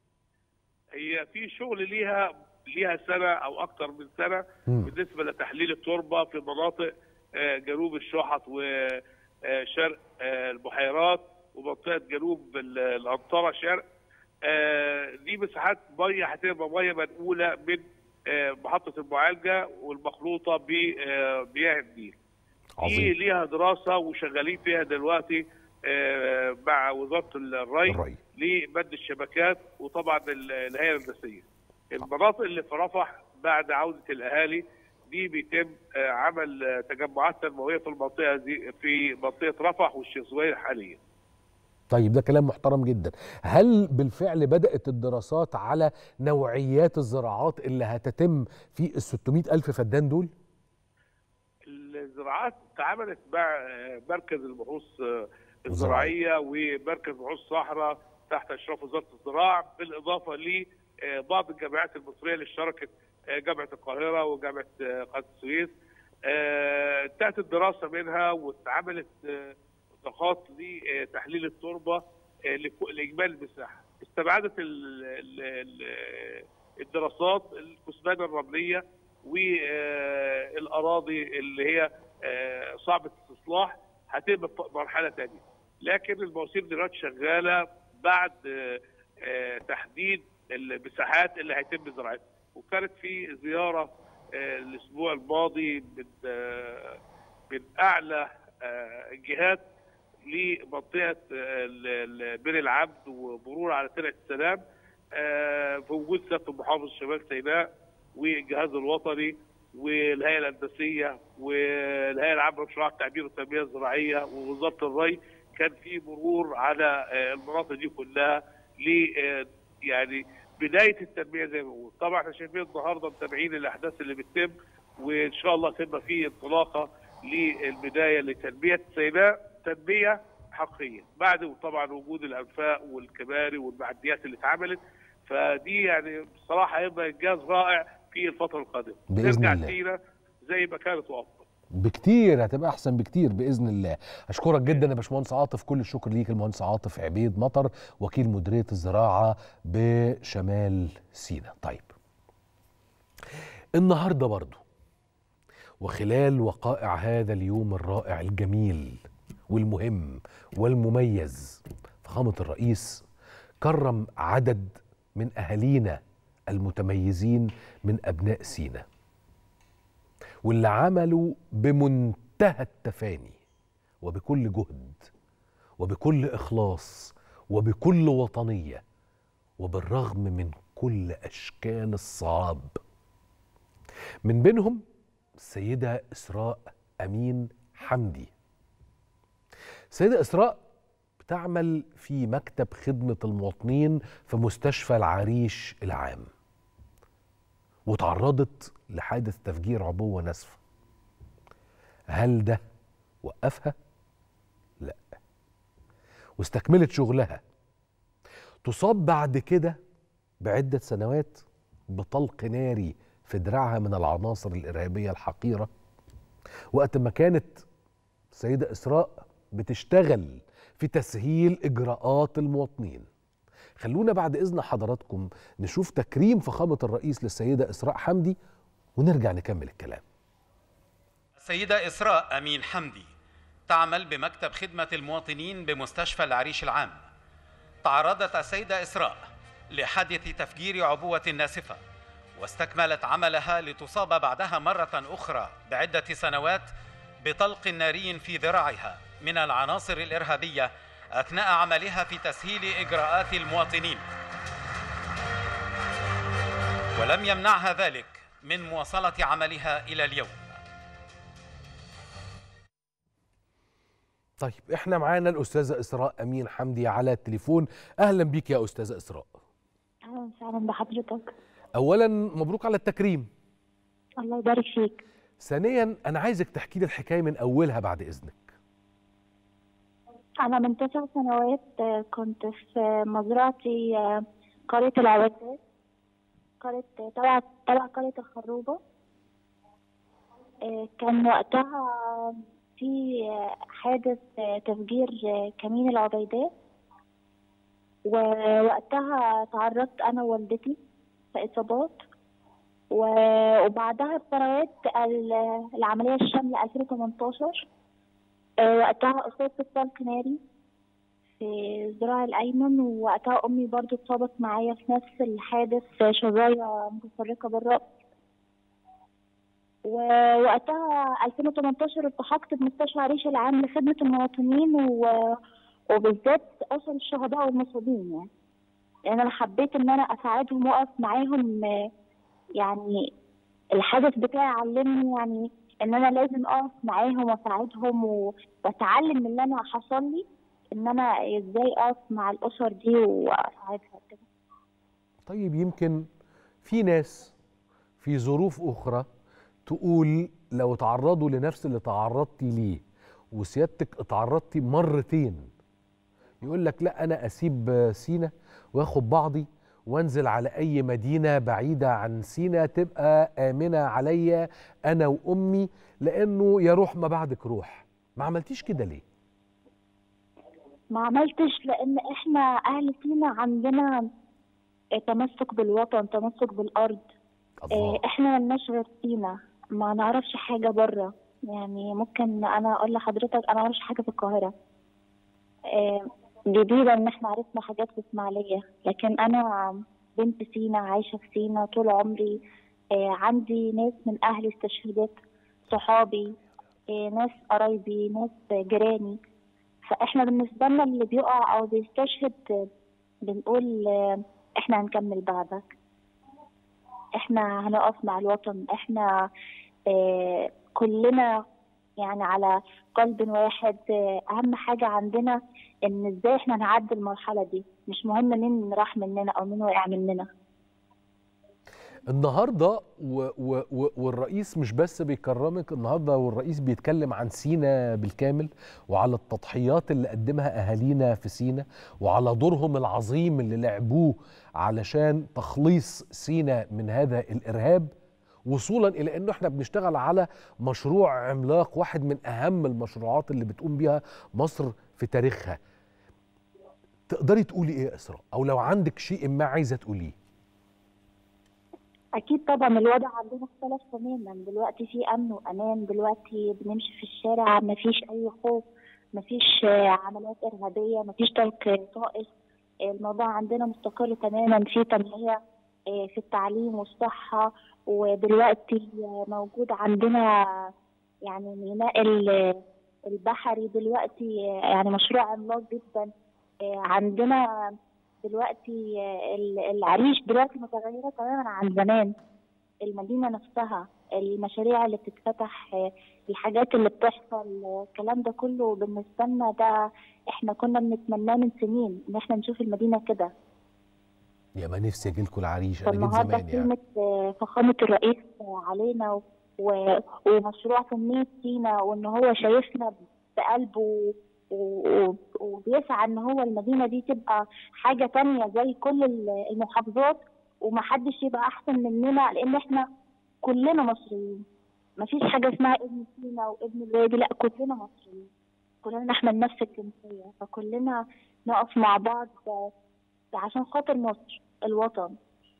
هي في شغل ليها ليها سنه او اكثر من سنه مم. بالنسبه لتحليل التربه في مناطق آه، جنوب الشحط وشرق البحيرات ومنطقه جنوب ال- الانطره شرق آه، دي مساحات ميه هتبقى ميه منقوله من آه، محطه المعالجه والمخلوطه بمياه النيل دي عظيم ليها دراسه وشغالين فيها دلوقتي آه، مع وزاره الري الري لمد الشبكات وطبعا ال- الهيئه الهندسيه. المناطق اللي في رفح بعد عوده الاهالي دي بيتم آه، عمل آه، تجمعات تنمويه في المنطقه دي في منطقه رفح والشيخ زوير حاليا. طيب ده كلام محترم جدا هل بالفعل بدات الدراسات على نوعيات الزراعات اللي هتتم في ال 600 الف فدان دول الزراعات اتعملت مع آه، مركز البحوث آه، الزراعيه ومركز بحوث صحراء تحت اشراف وزاره الزراعه بالاضافه لبعض الجامعات المصريه اللي اشتركت آه، جامعه القاهره وجامعه آه، قناه السويس آه، انتهت الدراسه منها واتعملت آه، نقاط لتحليل التربه آه، لك- لاجمالي المساحه استبعدت ال- ال- ال- الدراسات الكثبان الرمليه والاراضي اللي هي آه، صعبه الاستصلاح هتبقى في مرحله ثانيه لكن المواسير دلوقتي شغاله بعد آه، آه، تحديد المساحات اللي هيتم زراعتها وكانت في زياره آه، الاسبوع الماضي من آه، من اعلى آه، الجهات لمنطقه آه، ال- ال- بئر العبد ومرور على ترعه السلام آه، في وجود سياده محافظ شمال سيناء والجهاز الوطني والهيئه الهندسيه والهيئه العامه لمشروعات التعبير والتنميه الزراعيه ووزاره الري كان في مرور على آه، المناطق دي كلها ل آه، يعني بدايه التنميه زي ما بنقول طبعا احنا شايفين النهارده متابعين الاحداث اللي بتتم وان شاء الله تبقى في انطلاقه للبدايه لتنميه سيناء تنميه حقيقيه بعد طبعا وجود الانفاق والكباري والمعديات اللي اتعملت فدي يعني بصراحه هيبقى انجاز رائع في الفتره القادمه بإذن نرجع الله. سينا زي ما كانت وافضل بكتير هتبقى احسن بكتير باذن الله اشكرك جدا يا باشمهندس عاطف كل الشكر ليك المهندس عاطف عبيد مطر وكيل مديريه الزراعه بشمال سيناء طيب النهارده برضو وخلال وقائع هذا اليوم الرائع الجميل والمهم والمميز فخامه الرئيس كرم عدد من اهالينا المتميزين من ابناء سينا واللي عملوا بمنتهى التفاني وبكل جهد وبكل اخلاص وبكل وطنيه وبالرغم من كل اشكال الصعاب من بينهم السيده اسراء امين حمدي السيده اسراء بتعمل في مكتب خدمه المواطنين في مستشفى العريش العام وتعرضت لحادث تفجير عبوه ناسفه هل ده وقفها لا واستكملت شغلها تصاب بعد كده بعدة سنوات بطلق ناري في دراعها من العناصر الإرهابية الحقيرة وقت ما كانت السيدة إسراء بتشتغل في تسهيل إجراءات المواطنين خلونا بعد إذن حضراتكم نشوف تكريم فخامة الرئيس للسيدة إسراء حمدي ونرجع نكمل الكلام السيدة إسراء أمين حمدي تعمل بمكتب خدمة المواطنين بمستشفى العريش العام تعرضت السيدة إسراء لحادث تفجير عبوة ناسفة واستكملت عملها لتصاب بعدها مرة أخرى بعدة سنوات بطلق ناري في ذراعها من العناصر الإرهابية أثناء عملها في تسهيل إجراءات المواطنين ولم يمنعها ذلك من مواصلة عملها إلى اليوم طيب احنا معانا الأستاذة إسراء أمين حمدي على التليفون أهلا بيك يا أستاذة إسراء اهلا وسهلا بحضرتك أولا مبروك على التكريم الله يبارك فيك ثانيا أنا عايزك تحكي لي الحكاية من أولها بعد إذنك انا من تسع سنوات آه، كنت في مزرعتي آه، قرية العواسات قرية تبع تبع قرية الخروبة آه، كان وقتها في آه، حادث آه، تفجير آه، كمين العبيدات ووقتها تعرضت انا ووالدتي لإصابات و- وبعدها بسنوات ال- العملية الشاملة 2018 آه، وقتها أصبت بطلق ناري في الذراع الأيمن ووقتها أمي برضو اتصابت معايا في نفس الحادث شظايا متفرقة بالرأس ووقتها 2018 التحقت بمستشفى عريش العام لخدمة المواطنين و... وبالذات أسر الشهداء والمصابين يعني لأن أنا حبيت إن أنا أساعدهم وأقف معاهم آه، يعني الحدث بتاعي علمني يعني ان انا لازم اقف معاهم واساعدهم و- واتعلم من اللي انا حصل لي ان انا ازاي اقف مع الاسر دي واساعدها كده طيب يمكن في ناس في ظروف أخرى تقول لو تعرضوا لنفس اللي تعرضتي ليه وسيادتك اتعرضتي مرتين يقول لك لا أنا أسيب سينا وآخد بعضي وانزل على أي مدينة بعيدة عن سينا تبقى آمنة عليا أنا وأمي لأنه يا روح ما بعدك روح ما عملتيش كده ليه؟ ما عملتش لان احنا اهل سينا عندنا تمسك بالوطن تمسك بالارض الله آه، احنا ملناش غير سينا ما نعرفش حاجه بره يعني ممكن انا اقول لحضرتك انا ما اعرفش حاجه في القاهره آه، جديدة ان احنا عرفنا حاجات في اسماعيليه لكن انا بنت سينا عايشه في سينا طول عمري آه، عندي ناس من اهلي استشهدت صحابي آه، ناس قرايبي ناس جيراني فاحنا بالنسبه لنا اللي بيقع او بيستشهد آه، بنقول آه، احنا هنكمل بعدك احنا هنقف مع الوطن احنا آه كلنا يعني على قلب واحد آه اهم حاجة عندنا ان ازاي احنا نعدي المرحلة دي مش مهم مين راح مننا او مين وقع مننا النهارده و و و والرئيس مش بس بيكرمك النهارده والرئيس بيتكلم عن سينا بالكامل وعلى التضحيات اللي قدمها اهالينا في سينا وعلى دورهم العظيم اللي لعبوه علشان تخليص سينا من هذا الارهاب وصولا الى انه احنا بنشتغل على مشروع عملاق واحد من اهم المشروعات اللي بتقوم بيها مصر في تاريخها تقدري تقولي ايه يا اسراء او لو عندك شيء ما عايزه تقوليه اكيد طبعا الوضع عندنا اختلف تماما دلوقتي في امن وامان دلوقتي بنمشي في الشارع مفيش اي خوف مفيش آه، عمليات ارهابيه مفيش طلق طائش الموضوع عندنا مستقر تماما في تنميه آه، في التعليم والصحة ودلوقتي آه، موجود عندنا يعني ميناء ال- البحري دلوقتي آه، يعني مشروع عملاق جدا آه، عندنا دلوقتي آه، ال- العريش دلوقتي متغيرة تماما عن زمان المدينة نفسها المشاريع اللي بتتفتح آه، الحاجات اللي بتحصل آه، الكلام ده كله بالنسبة لنا ده احنا كنا بنتمناه من سنين ان احنا نشوف المدينة كده يا ما نفسي اجي لكم العريش انا جيت فالنهارده زمان يعني كلمة آه، فخامة الرئيس آه، علينا و- و- ومشروع تنمية سينا وإن هو شايفنا بقلبه و- و- وبيسعى إن هو المدينة دي تبقى حاجة تانية زي كل ال- المحافظات ومحدش يبقى أحسن مننا لأن إحنا كلنا مصريين مفيش حاجة اسمها ابن سينا وابن الوادي لا كلنا مصريين كلنا نحمل نفس الجنسية فكلنا نقف مع بعض آه، عشان خاطر مصر الوطن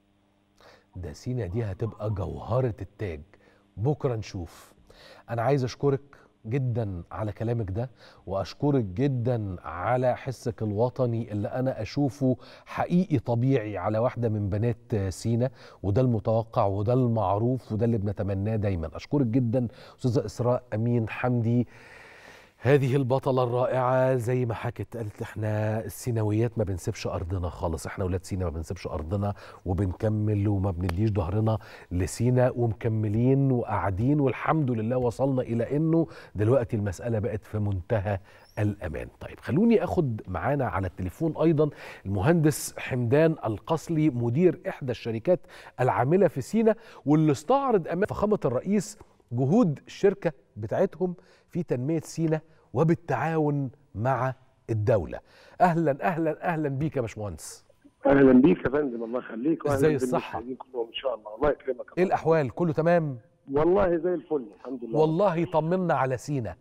ده سينا دي هتبقى جوهرة التاج بكرة نشوف أنا عايز أشكرك جدا على كلامك ده وأشكرك جدا على حسك الوطني اللي أنا أشوفه حقيقي طبيعي على واحدة من بنات سينا وده المتوقع وده المعروف وده اللي بنتمناه دايما أشكرك جدا أستاذة إسراء أمين حمدي هذه البطلة الرائعة زي ما حكت قالت احنا السيناويات ما بنسيبش ارضنا خالص احنا ولاد سينا ما بنسيبش ارضنا وبنكمل وما بنديش ظهرنا لسينا ومكملين وقاعدين والحمد لله وصلنا الى انه دلوقتي المسألة بقت في منتهى الامان طيب خلوني اخد معانا على التليفون ايضا المهندس حمدان القصلي مدير احدى الشركات العاملة في سينا واللي استعرض امام فخامة الرئيس جهود الشركة بتاعتهم في تنمية سينا وبالتعاون مع الدولة أهلا أهلا أهلا بيك يا باشمهندس اهلا بيك يا فندم الله يخليك وأهلاً إزاي الصحة؟ بالمشاهدين كلهم ان شاء الله الله يكرمك إيه الأحوال كله تمام والله زي الفل الحمد لله والله طمنا على سينا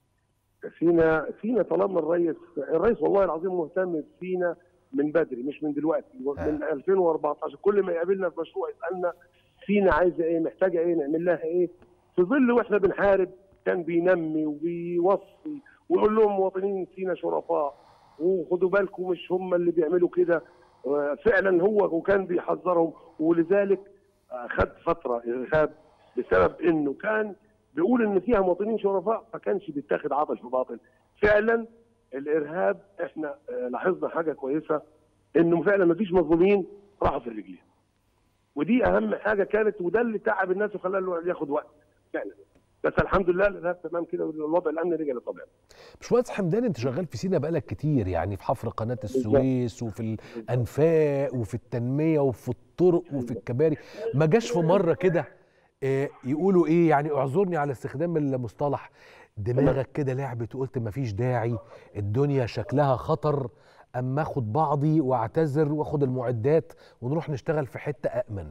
سينا سينا طالما الرئيس الرئيس والله العظيم مهتم بسينا من بدري مش من دلوقتي من 2014 كل ما يقابلنا في مشروع يسالنا سينا عايزه ايه محتاجه ايه نعمل لها ايه في ظل واحنا بنحارب كان بينمي وبيوصي ويقول لهم مواطنين سينا شرفاء وخدوا بالكم مش هم اللي بيعملوا كده آه، فعلا هو وكان بيحذرهم ولذلك آه، خد فتره ارهاب بسبب انه كان بيقول ان فيها مواطنين شرفاء ما كانش بيتاخد عطش في باطل فعلا الارهاب احنا آه، لاحظنا حاجه كويسه انه فعلا ما فيش مظلومين راحوا في الرجلين ودي اهم حاجه كانت وده اللي تعب الناس وخلاه له ياخد وقت فعلا بس الحمد لله الارهاب تمام كده والوضع الامني رجع لطبيعته باشمهندس حمدان أنت شغال في سينا بقالك كتير يعني في حفر قناة السويس وفي الأنفاق وفي التنمية وفي الطرق وفي الكباري ما جاش في مرة كده آه، يقولوا إيه يعني اعذرني على استخدام المصطلح دماغك كده لعبت وقلت مفيش داعي الدنيا شكلها خطر اما اخد بعضي واعتذر واخد المعدات ونروح نشتغل في حته امن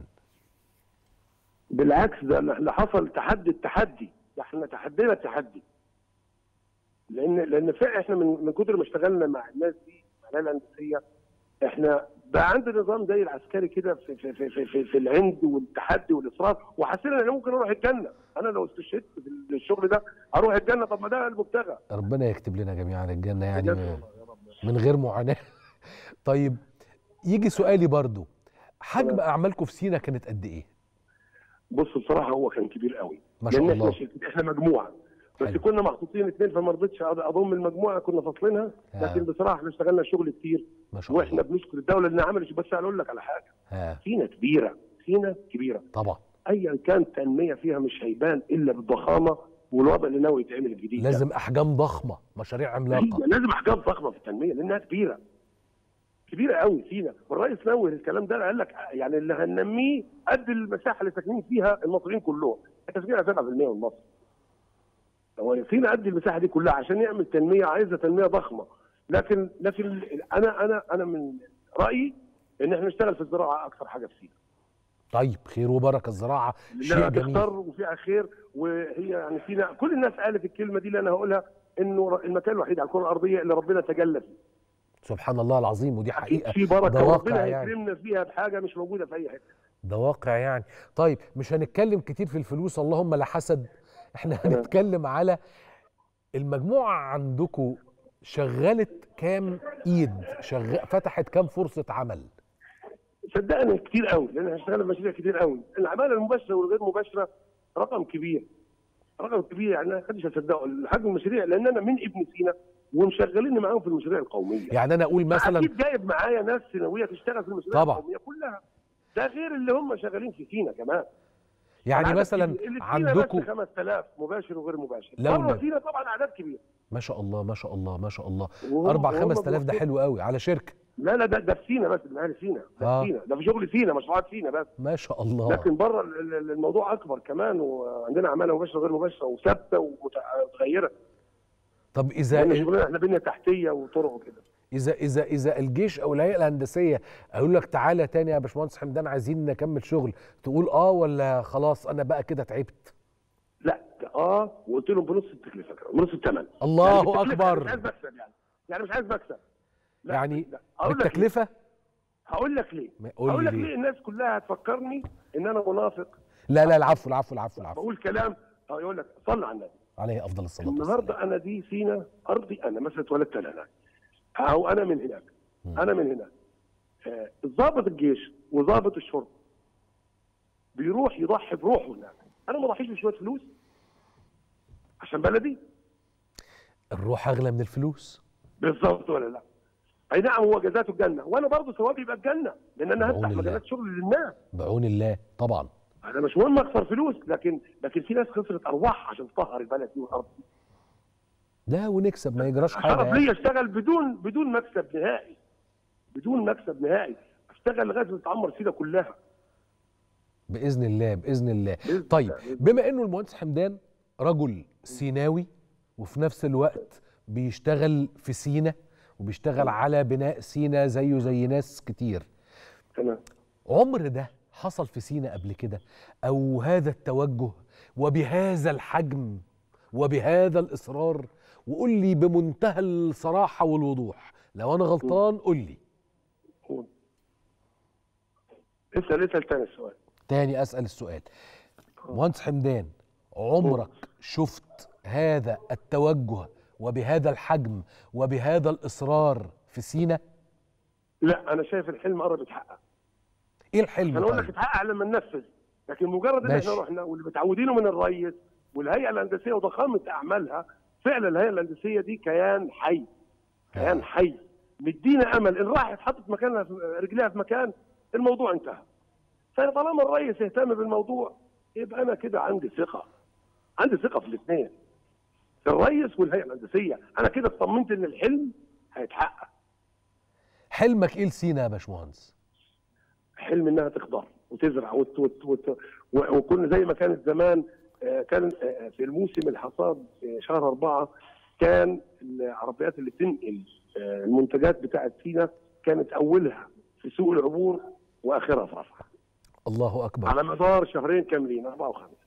بالعكس ده اللي حصل تحدي التحدي ده احنا تحدينا التحدي لان لان فعلا احنا من من كتر ما اشتغلنا مع الناس دي مع الهيئه الهندسيه احنا بقى عندنا نظام زي العسكري كده في في في في, في, في العند والتحدي والاصرار وحسينا ان احنا ممكن نروح الجنه انا لو استشهدت في الشغل ده اروح الجنه طب ما ده المبتغى ربنا يكتب لنا جميعا الجنه يعني من- من غير معاناه طيب يجي سؤالي برضو حجم اعمالكم في سينا كانت قد ايه بص بصراحه هو كان كبير قوي ما شاء لان الله. احنا شركة- احنا مجموعه بس حلو. كنا محطوطين اثنين فما رضيتش اضم المجموعه كنا فاصلينها آه. لكن بصراحه احنا اشتغلنا شغل كتير ما شاء واحنا الله بنشكر الدوله انها عملت بس اقول لك على حاجه ها سينا كبيره سينا كبيره طبعا ايا كان تنميه فيها مش هيبان الا بالضخامه والوضع اللي ناوي يتعمل الجديد ده. لازم احجام ضخمه مشاريع عملاقه أيوة، لازم احجام ضخمه في التنميه لانها كبيره كبيره قوي سينا والرئيس نوه الكلام ده قال لك يعني اللي هننميه قد المساحه اللي ساكنين فيها المصريين كلهم احنا ساكنين على 7% من مصر هو سينا قد المساحه دي كلها عشان يعمل تنميه عايزه تنميه ضخمه لكن لكن انا انا انا من رايي ان احنا نشتغل في الزراعه اكثر حاجه في سينا طيب خير وبركه الزراعه شيء لانها جميل تختار وفيها خير وهي يعني فينا كل الناس قالت الكلمه دي اللي انا هقولها انه المكان الوحيد على الكره الارضيه اللي ربنا تجلى فيه سبحان الله العظيم ودي حقيقه في بركه ده واقع وربنا يعني. هيكرمنا فيها بحاجه مش موجوده في اي حته ده واقع يعني طيب مش هنتكلم كتير في الفلوس اللهم لا حسد احنا هنتكلم على المجموعه عندكم شغلت كام ايد شغ... فتحت كام فرصه عمل صدقني كتير قوي لان هشتغل في مشاريع كتير قوي العماله المباشره والغير مباشره رقم كبير رقم كبير يعني ما حدش هيصدقه حجم المشاريع لان انا من ابن سينا ومشغليني معاهم في المشاريع القوميه يعني انا اقول مثلا اكيد جايب معايا ناس سنويه تشتغل في المشاريع طبعا. القوميه كلها ده غير اللي هم شغالين في سينا كمان يعني العدد مثلا كبير. اللي في سينا عندكم بس 5000 مباشر وغير مباشر لو بره ن- سينا طبعا اعداد كبيره ما شاء الله ما شاء الله ما شاء الله وهم- 4 وهم 5000 ده بيوصلوا- حلو قوي على شركه لا لا ده ده في سينا بس من اهل سينا ده آه. في سينا ده في شغل سينا مشروعات سينا بس ما شاء الله لكن بره ال- ال- الموضوع اكبر كمان وعندنا عماله مباشره وغير مباشره وثابته ومتغيره طب لان اذا شغلنا احنا بنيه تحتيه وطرق وكده اذا اذا اذا الجيش او الهيئه الهندسيه قالوا لك تعالى تاني يا باشمهندس حمدان عايزين نكمل شغل تقول اه ولا خلاص انا بقى كده تعبت لا ده اه وقلت لهم بنص التكلفه كمان بنص الثمن الله يعني بالتكلفة أكبر. مش عايز مكسب يعني يعني مش عايز مكسب لا يعني لا. هقول لك ليه. بالتكلفه هقول لك ليه ما- قول هقول لي لك ليه. ليه الناس كلها هتفكرني ان انا منافق لا لا العفو العفو العفو العفو بقول كلام اه يقول لك صل على النبي عليه افضل الصلاه والسلام النهارده انا دي سينا ارضي انا مثلا اتولدت انا هناك او انا من هناك انا من هناك آه، ضابط الجيش وضابط الشرطه بيروح يضحي بروحه هناك انا ما اضحيش بشويه فلوس عشان بلدي الروح اغلى من الفلوس بالظبط ولا لا اي نعم هو جزاته الجنه وانا برضه ثوابي يبقى الجنه لان انا بعون هفتح الله. مجالات شغل للناس بعون الله طبعا انا مش مهم اخسر فلوس لكن لكن في ناس خسرت ارواح عشان تطهر البلد دي والارض دي لا ونكسب ما يجراش حاجه شرف يعني. ليا اشتغل بدون بدون مكسب نهائي بدون مكسب نهائي اشتغل لغايه ما تعمر سينا كلها باذن الله باذن الله بإذن طيب الله، بإذن بما انه المهندس حمدان رجل سيناوي وفي نفس الوقت بيشتغل في سينا وبيشتغل على بناء سينا زيه زي ناس كتير تمام عمر ده حصل في سينا قبل كده او هذا التوجه وبهذا الحجم وبهذا الاصرار وقول لي بمنتهى الصراحه والوضوح لو انا غلطان قول لي قول. اسال اسال تاني السؤال تاني اسال السؤال مهندس حمدان عمرك شفت هذا التوجه وبهذا الحجم وبهذا الاصرار في سينا لا انا شايف الحلم قرب يتحقق ايه الحلم انا اقول لك طيب يتحقق لما ننفذ لكن مجرد ان ماشي. احنا رحنا واللي متعودينه من الريس والهيئه الهندسيه وضخامه اعمالها فعلا الهيئه الهندسيه دي كيان حي كيان حي مدينا امل ان راحت حطت مكانها في رجليها في مكان الموضوع انتهى فطالما الريس يهتم بالموضوع يبقى انا كده عندي ثقه عندي ثقه في الاثنين الريس والهيئه الهندسيه انا كده اطمنت ان الحلم هيتحقق حلمك ايه لسينا يا باشمهندس حلم انها تخضر وتزرع وت وت وت و- وكنا زي ما كانت زمان آه، كان آه، في الموسم الحصاد في شهر أربعة كان العربيات اللي بتنقل آه، المنتجات بتاعت سينا كانت أولها في سوق العبور وآخرها في رفح الله اكبر على مدار شهرين كاملين أربعة وخمسة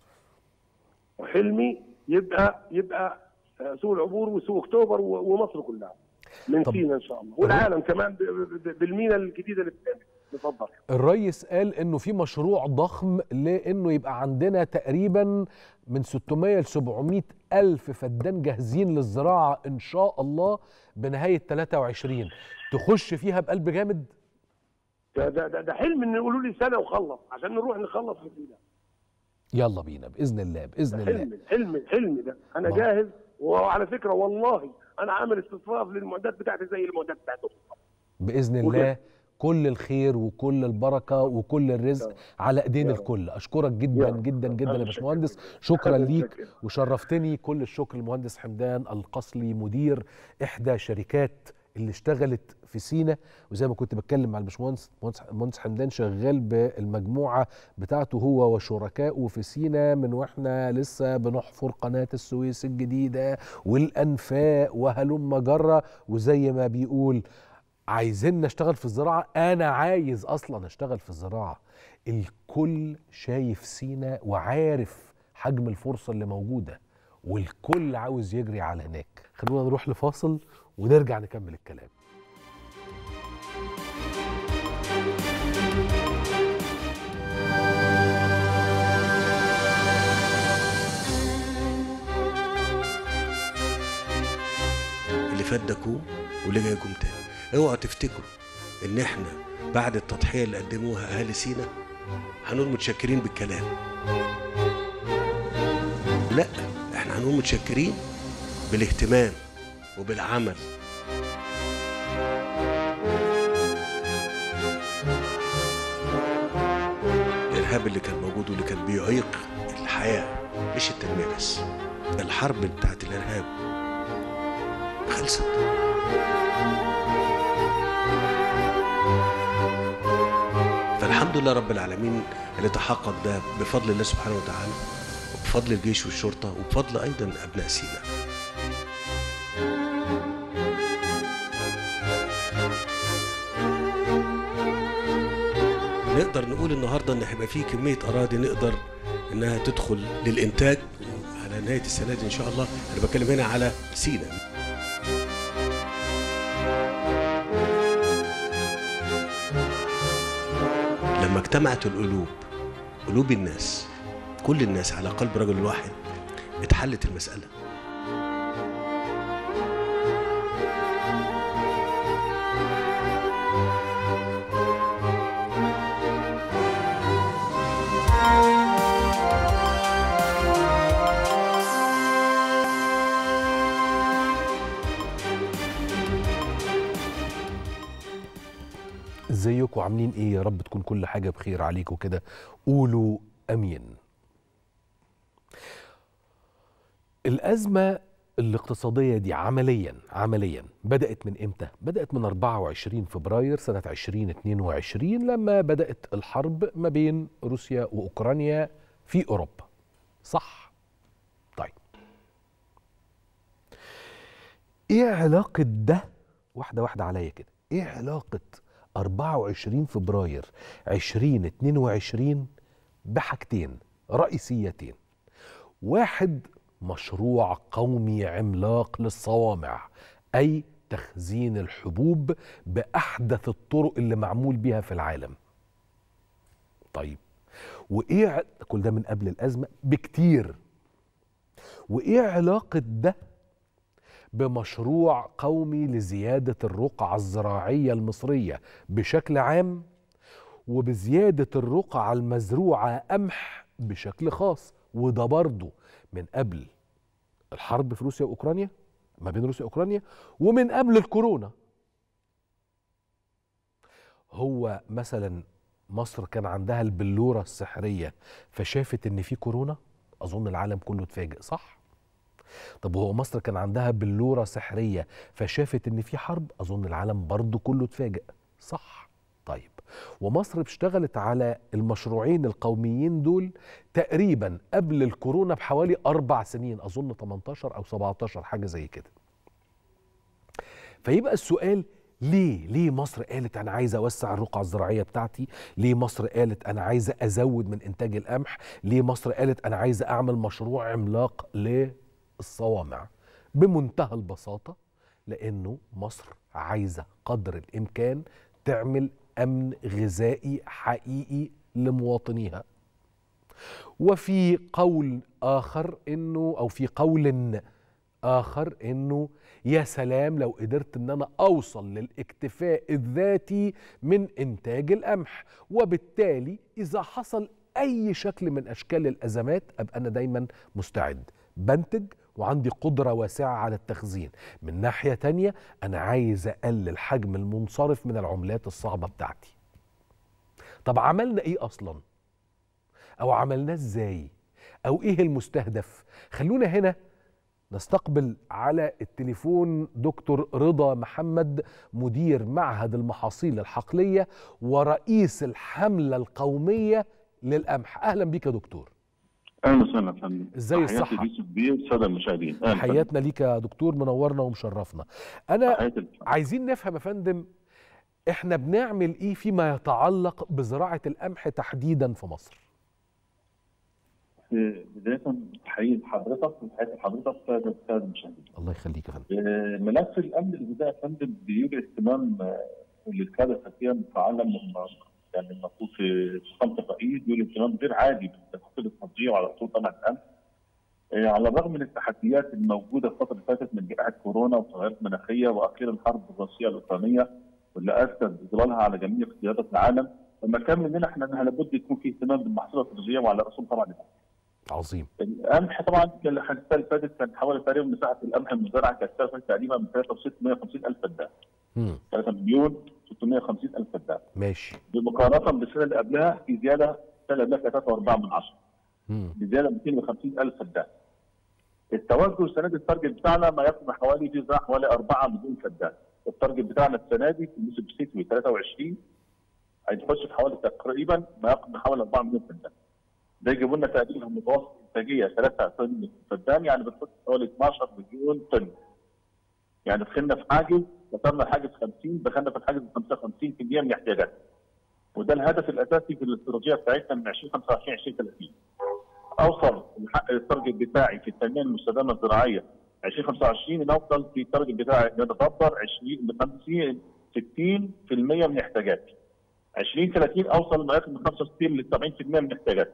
وحلمي يبقى يبقى آه، سوق العبور وسوق أكتوبر و- ومصر كلها من طب سينا إن شاء الله والعالم كمان ب- ب- ب- بالمينا الجديدة اللي بتتعمل اتفضل الرئيس قال انه في مشروع ضخم لانه يبقى عندنا تقريبا من 600 ل 700 الف فدان جاهزين للزراعه ان شاء الله بنهايه 23 تخش فيها بقلب جامد ده ده ده, ده حلم ان يقولوا لي سنه وخلص عشان نروح نخلص في سينا يلا بينا باذن الله باذن الله حلم حلم حلم ده انا ما- جاهز وعلى فكره والله انا عامل استصراف للمعدات بتاعتي زي المعدات بتاعتهم باذن وكده. الله كل الخير وكل البركه وكل الرزق على ايدين يا رب. الكل اشكرك جدا يا رب. جدا جدا أنا يا شاكر باشمهندس جداً. شكرا أنا ليك شاكر. وشرفتني كل الشكر المهندس حمدان القصلي مدير احدى شركات اللي اشتغلت في سينا وزي ما كنت بتكلم مع الباشمهندس المهندس- المهندس حمدان شغال بالمجموعه بتاعته هو وشركائه في سينا من واحنا لسه بنحفر قناه السويس الجديده والانفاق وهلم جره وزي ما بيقول عايزين نشتغل في الزراعه انا عايز اصلا اشتغل في الزراعه الكل شايف سينا وعارف حجم الفرصه اللي موجوده والكل عاوز يجري على هناك خلونا نروح لفاصل ونرجع نكمل الكلام اللي فات ده كوم واللي جاي كوم تاني اوعوا تفتكروا ان احنا بعد التضحيه اللي قدموها اهالي سينا هنقول متشكرين بالكلام لا احنا هنقول متشكرين بالاهتمام وبالعمل الارهاب اللي كان موجود واللي كان بيعيق الحياه مش التنميه بس الحرب بتاعت الارهاب خلصت فالحمد لله رب العالمين اللي تحقق ده بفضل الله سبحانه وتعالى وبفضل الجيش والشرطه وبفضل ايضا ابناء سيناء نقدر نقول النهارده ان هيبقى في كميه اراضي نقدر انها تدخل للانتاج على نهايه السنه دي ان شاء الله انا بتكلم هنا على سيناء لما اجتمعت القلوب قلوب الناس كل الناس على قلب رجل واحد اتحلت المساله ازيكم عاملين ايه يا رب تكون كل حاجه بخير عليكم كده قولوا امين الازمه الاقتصاديه دي عمليا عمليا بدات من امتى بدات من 24 فبراير سنه 2022 لما بدات الحرب ما بين روسيا واوكرانيا في اوروبا صح طيب ايه علاقه ده واحده واحده عليا كده ايه علاقه 24 فبراير 2022 بحاجتين رئيسيتين واحد مشروع قومي عملاق للصوامع اي تخزين الحبوب باحدث الطرق اللي معمول بيها في العالم طيب وايه ع- كل ده من قبل الازمه بكتير وايه علاقه ده بمشروع قومي لزياده الرقعه الزراعيه المصريه بشكل عام وبزياده الرقعه المزروعه قمح بشكل خاص وده برضه من قبل الحرب في روسيا واوكرانيا ما بين روسيا واوكرانيا ومن قبل الكورونا هو مثلا مصر كان عندها البلوره السحريه فشافت ان في كورونا اظن العالم كله اتفاجئ صح طب وهو مصر كان عندها بلوره سحريه فشافت ان في حرب اظن العالم برضه كله اتفاجئ صح طيب ومصر اشتغلت على المشروعين القوميين دول تقريبا قبل الكورونا بحوالي اربع سنين اظن 18 او 17 حاجه زي كده فيبقى السؤال ليه ليه مصر قالت انا عايزه اوسع الرقعه الزراعيه بتاعتي ليه مصر قالت انا عايزه ازود من انتاج القمح ليه مصر قالت انا عايزه اعمل مشروع عملاق للصوامع بمنتهى البساطه لانه مصر عايزه قدر الامكان تعمل امن غذائي حقيقي لمواطنيها وفي قول اخر انه او في قول اخر انه يا سلام لو قدرت ان انا اوصل للاكتفاء الذاتي من انتاج القمح وبالتالي اذا حصل اي شكل من اشكال الازمات ابقى انا دايما مستعد بنتج وعندي قدرة واسعة على التخزين من ناحية تانية أنا عايز أقلل حجم المنصرف من العملات الصعبة بتاعتي طب عملنا إيه أصلا أو عملناه إزاي أو إيه المستهدف خلونا هنا نستقبل على التليفون دكتور رضا محمد مدير معهد المحاصيل الحقلية ورئيس الحملة القومية للقمح أهلا بيك يا دكتور اهلا وسهلا يا فندم إزاي تحياتي الصحة؟ ليوسف بيه الساده المشاهدين أهلا تحياتنا ليك يا دكتور منورنا ومشرفنا فندم. انا تحياتي لك. عايزين نفهم يا فندم احنا بنعمل ايه فيما يتعلق بزراعه القمح تحديدا في مصر في بدايه تحيه حضرتك وتحيه حضرتك الساده الساده المشاهدين الله يخليك يا فندم آه، ملف الامن الغذائي يا فندم بيولي اهتمام آه، للقياده الذاتيه المتعلم من يعني المفروض في فخامه الرئيس بيولي اهتمام غير عادي بتفاصيل التصدير وعلى طول طبعا الامن آه، على الرغم من التحديات الموجوده الفتره اللي فاتت من جائحه كورونا وتغيرات مناخيه واخيرا الحرب الروسيه الاوكرانيه واللي اثبت ظلالها على جميع قيادات العالم لما كان مننا احنا انها لابد يكون في اهتمام بالمحصولات الخارجيه وعلى راسهم طبعا القمح. عظيم القمح طبعا كان السنه اللي فاتت كان حوالي تقريبا مساحه القمح المزرعه كانت تقريبا تقريبا من 3 650 الف فدان مم. 3 مليون 650 الف فدان ماشي بمقارنه بالسنه اللي قبلها في زياده السنه اللي قبلها كانت 3.4 من 10 مم. بزياده 250 الف فدان التوجه السنه دي التارجت بتاعنا ما يقرب حوالي في زراعه حوالي 4 مليون فدان التارجت بتاعنا السنه دي في الموسم الشتوي 23 هيخش في حوالي تقريبا ما يقرب حوالي 4 مليون فدان ده يجيب لنا تقريبا متوسط انتاجيه 3 طن فدان يعني بتخش حوالي 12 مليون طن يعني دخلنا في حاجز كسرنا حاجز 50 دخلنا في الحاجز 55% من احتياجاتنا وده الهدف الاساسي في الاستراتيجيه بتاعتنا من 2025 2030 اوصل لحق التارجت بتاعي في التنميه المستدامه الزراعيه 2025 ان اوصل في التارجت بتاعي ان اتدبر 20 ل 50 60% من احتياجاتي 2030 اوصل لمقاس من 65 ل 70% من احتياجاتي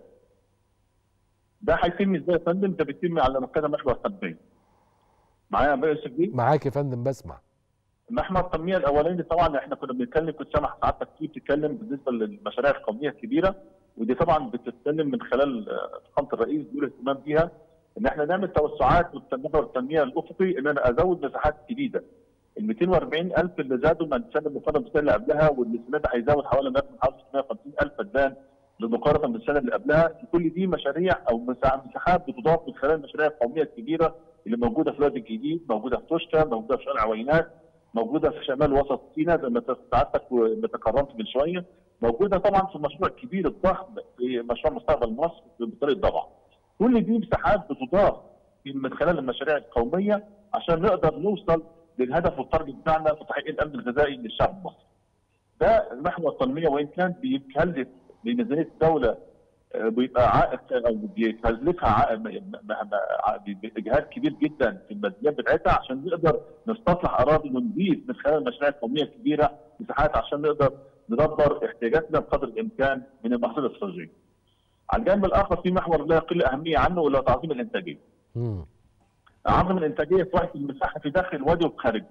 ده هيتم ازاي يا فندم؟ ده بيتم على كذا محور تنميه معايا يا باشا دي معاك يا فندم بسمع محور التنميه الاولاني طبعا احنا كنا بنتكلم كنت سامع سعادتك كتير بتتكلم بالنسبه للمشاريع القوميه الكبيره ودي طبعا بتتكلم من خلال آه، فخامه الرئيس بيقول اهتمام بيها ان احنا نعمل توسعات والتنميه والتنميه الافقي ان انا ازود مساحات جديده ال 240 الف اللي زادوا من السنه المقارنه بالسنه اللي قبلها واللي السنه دي هيزود حوالي ما يقرب حوالي 650 الف فدان بالمقارنه بالسنه اللي قبلها كل دي مشاريع او مسا- مساحات بتضاف من خلال المشاريع القوميه الكبيره اللي موجوده في الوادي الجديد موجوده في توشكا موجوده في شارع عوينات موجوده في شمال وسط سيناء زي ما سعادتك ما تكرمت من شويه موجوده طبعا في المشروع الكبير الضخم في مشروع مستقبل مصر بطريقه ضبع كل دي مساحات بتضاف من خلال المشاريع القوميه عشان نقدر نوصل للهدف والتارجت بتاعنا في تحقيق الامن الغذائي للشعب المصري. ده محور التنميه وان كان بيكلف بميزانيه الدوله آه، بيبقى عائق او بيكلفها عائق- م- م- م- اجهاد كبير جدا في الميزانيات بتاعتها عشان نقدر نستصلح اراضي ونضيف من خلال المشاريع القوميه الكبيره مساحات عشان نقدر ندبر احتياجاتنا بقدر الامكان من المحصول الاستراتيجي. على الجانب الاخر في محور لا يقل اهميه عنه وهو تعظيم الانتاجيه. مم. عظم الانتاجيه في وحده المساحه في داخل الوادي وخارجه.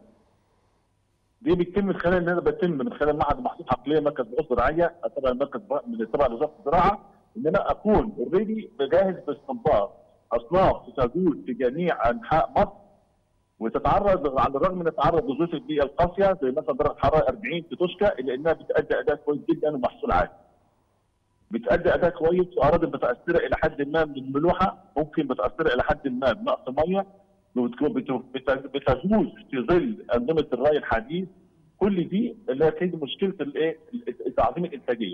دي بتتم من خلال ان انا بتم من خلال معهد محصول عقليه مركز بحوث زراعيه تبع المركز من تبع وزاره الزراعه ان انا اكون اوريدي جاهز باستنباط اصناف تجول في جميع انحاء مصر وتتعرض على الرغم من تتعرض لظروف البيئه القاسيه زي مثلا درجه حراره 40 في توشكا الا انها بتادي اداء كويس جدا ومحصول عالي. بتأدي أداء كويس في أراضي متأثرة إلى حد ما من الملوحة ممكن متأثرة إلى حد ما بنقص مية بتكون- بت- بت- بتجوز في ظل أنظمة الري الحديث كل دي اللي هي كانت مشكلة الإيه تعظيم الإنتاجية.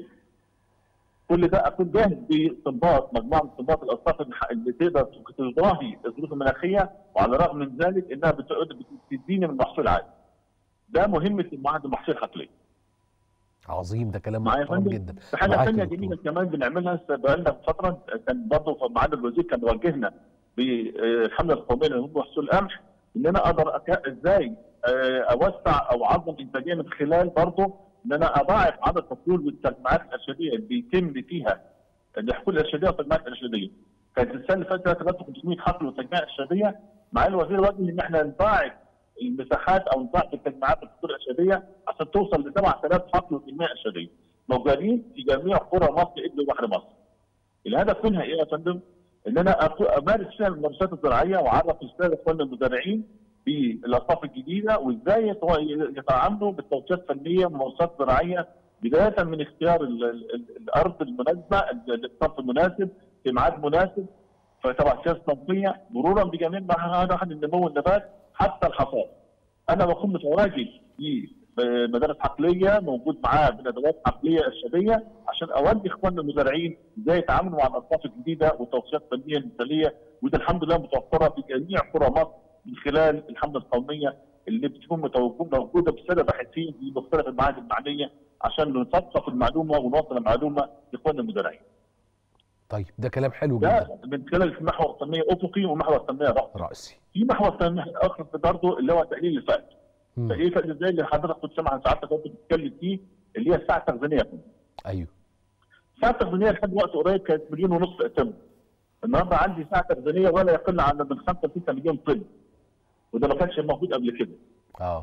كل ده أكون جاهز باستنباط مجموعة من استنباط الأصناف الح- اللي تقدر تضاهي الظروف المناخية وعلى الرغم من ذلك إنها بتقعد- بتديني من محصول عالي. ده مهمة معهد المحصول الحقلي. عظيم ده كلام معايا يا محترم فندم؟ جدا في حاجه معاك يا ثانيه دكتور. جميله كمان بنعملها بقالنا فتره كان برضه معالي الوزير كان وجهنا بالحمله القوميه لنمو محصول القمح ان انا اقدر أك... ازاي آه، اوسع او اعظم انتاجيه من خلال برضه ان انا اضاعف عدد الحقول والتجمعات الارشاديه اللي بيتم فيها الحقول الارشاديه والتجمعات الارشاديه. كانت السنه اللي فاتت 3500 حقل وتجميع ارشاديه معالي الوزير وجه ان احنا نضاعف المساحات او نضاعف التجمعات الحقول الارشاديه عشان توصل ل 7000 حقل وتجميع ارشاديه. موجودين في جميع قرى مصر ابن بحر مصر. الهدف منها ايه يا فندم؟ ان انا أكو- امارس فيها الممارسات الزراعيه واعرف الساده اخواننا المزارعين بالاصناف الجديده وازاي يتوا- يتعاملوا بالتوصيات الفنيه ممارسات زراعيه بدايه من اختيار ال- ال- ال- الارض المناسبه ال- الصرف المناسب في ميعاد مناسب فتبع سياسه صنفيه مرورا بجميع مراحل النمو والنبات حتى الحصاد. انا بكون متواجد في مدارس عقليه موجود معاه من ادوات عقليه ارشاديه عشان اودي اخواننا المزارعين ازاي يتعاملوا مع الاصناف الجديده والتوصيات الفنيه المثاليه وده الحمد لله متوفره في جميع قرى مصر من خلال الحمله القوميه اللي بتكون متوجود- موجوده بالساده باحثين في مختلف المعاهد المعنيه عشان نثقف المعلومه ونوصل المعلومه لاخواننا المزارعين. طيب ده كلام حلو جدا ده من خلال محور التنميه افقي ومحور التنميه رأسي. رأسي في محور تنميه اخر برضه اللي هو تقليل الفقر. مم. تقليل الفقر ازاي اللي حضرتك كنت سامع عن سعادتك كنت بتتكلم فيه اللي هي الساعه التخزينيه. ايوه الساعه التخزينيه لحد وقت قريب كانت مليون ونص طن. النهارده عندي ساعه تخزينيه ولا يقل عن من 5 ل 6 مليون طن. وده ما كانش موجود قبل كده. اه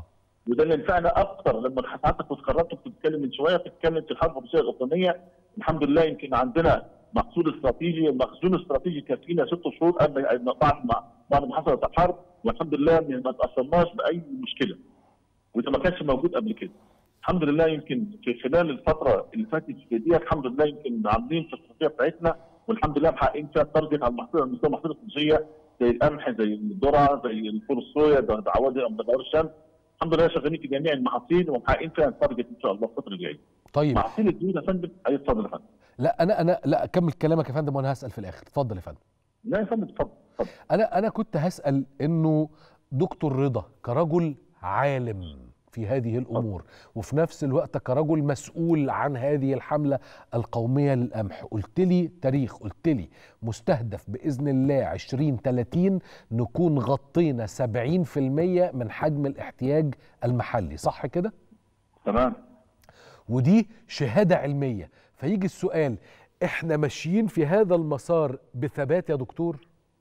وده اللي نفعنا اكثر لما حضرتك وتقررت كنت بتتكلم من شويه بتتكلم في الحرب الروسيه الاوكرانيه الحمد لله يمكن عندنا محصول استراتيجي مخزون استراتيجي كفينا ست شهور قبل بعد ما بعد ما حصلت الحرب والحمد لله ما تاثرناش باي مشكله وده ما كانش موجود قبل كده الحمد لله يمكن في خلال الفتره اللي فاتت في دي الحمد لله يمكن عاملين في الاستراتيجيه بتاعتنا والحمد لله محققين فيها التارجت على المحصول المستوى المحصول الخارجيه زي القمح زي الذره زي الفول الصويا زي عوادي مدار الشمس الحمد لله شغالين في جميع المحاصيل ومحققين فيها التارجت ان شاء الله الفتره الجايه. طيب محاصيل الدود يا فندم اي اتفضل يا فندم. لا انا انا لا كمل كلامك يا فندم وانا هسال في الاخر اتفضل يا فندم لا يا فندم اتفضل اتفضل. انا انا كنت هسال انه دكتور رضا كرجل عالم في هذه الامور وفي نفس الوقت كرجل مسؤول عن هذه الحمله القوميه للقمح قلت لي تاريخ قلت لي مستهدف باذن الله 2030 نكون غطينا 70% من حجم الاحتياج المحلي صح كده تمام ودي شهاده علميه فيجي السؤال احنا ماشيين في هذا المسار بثبات يا دكتور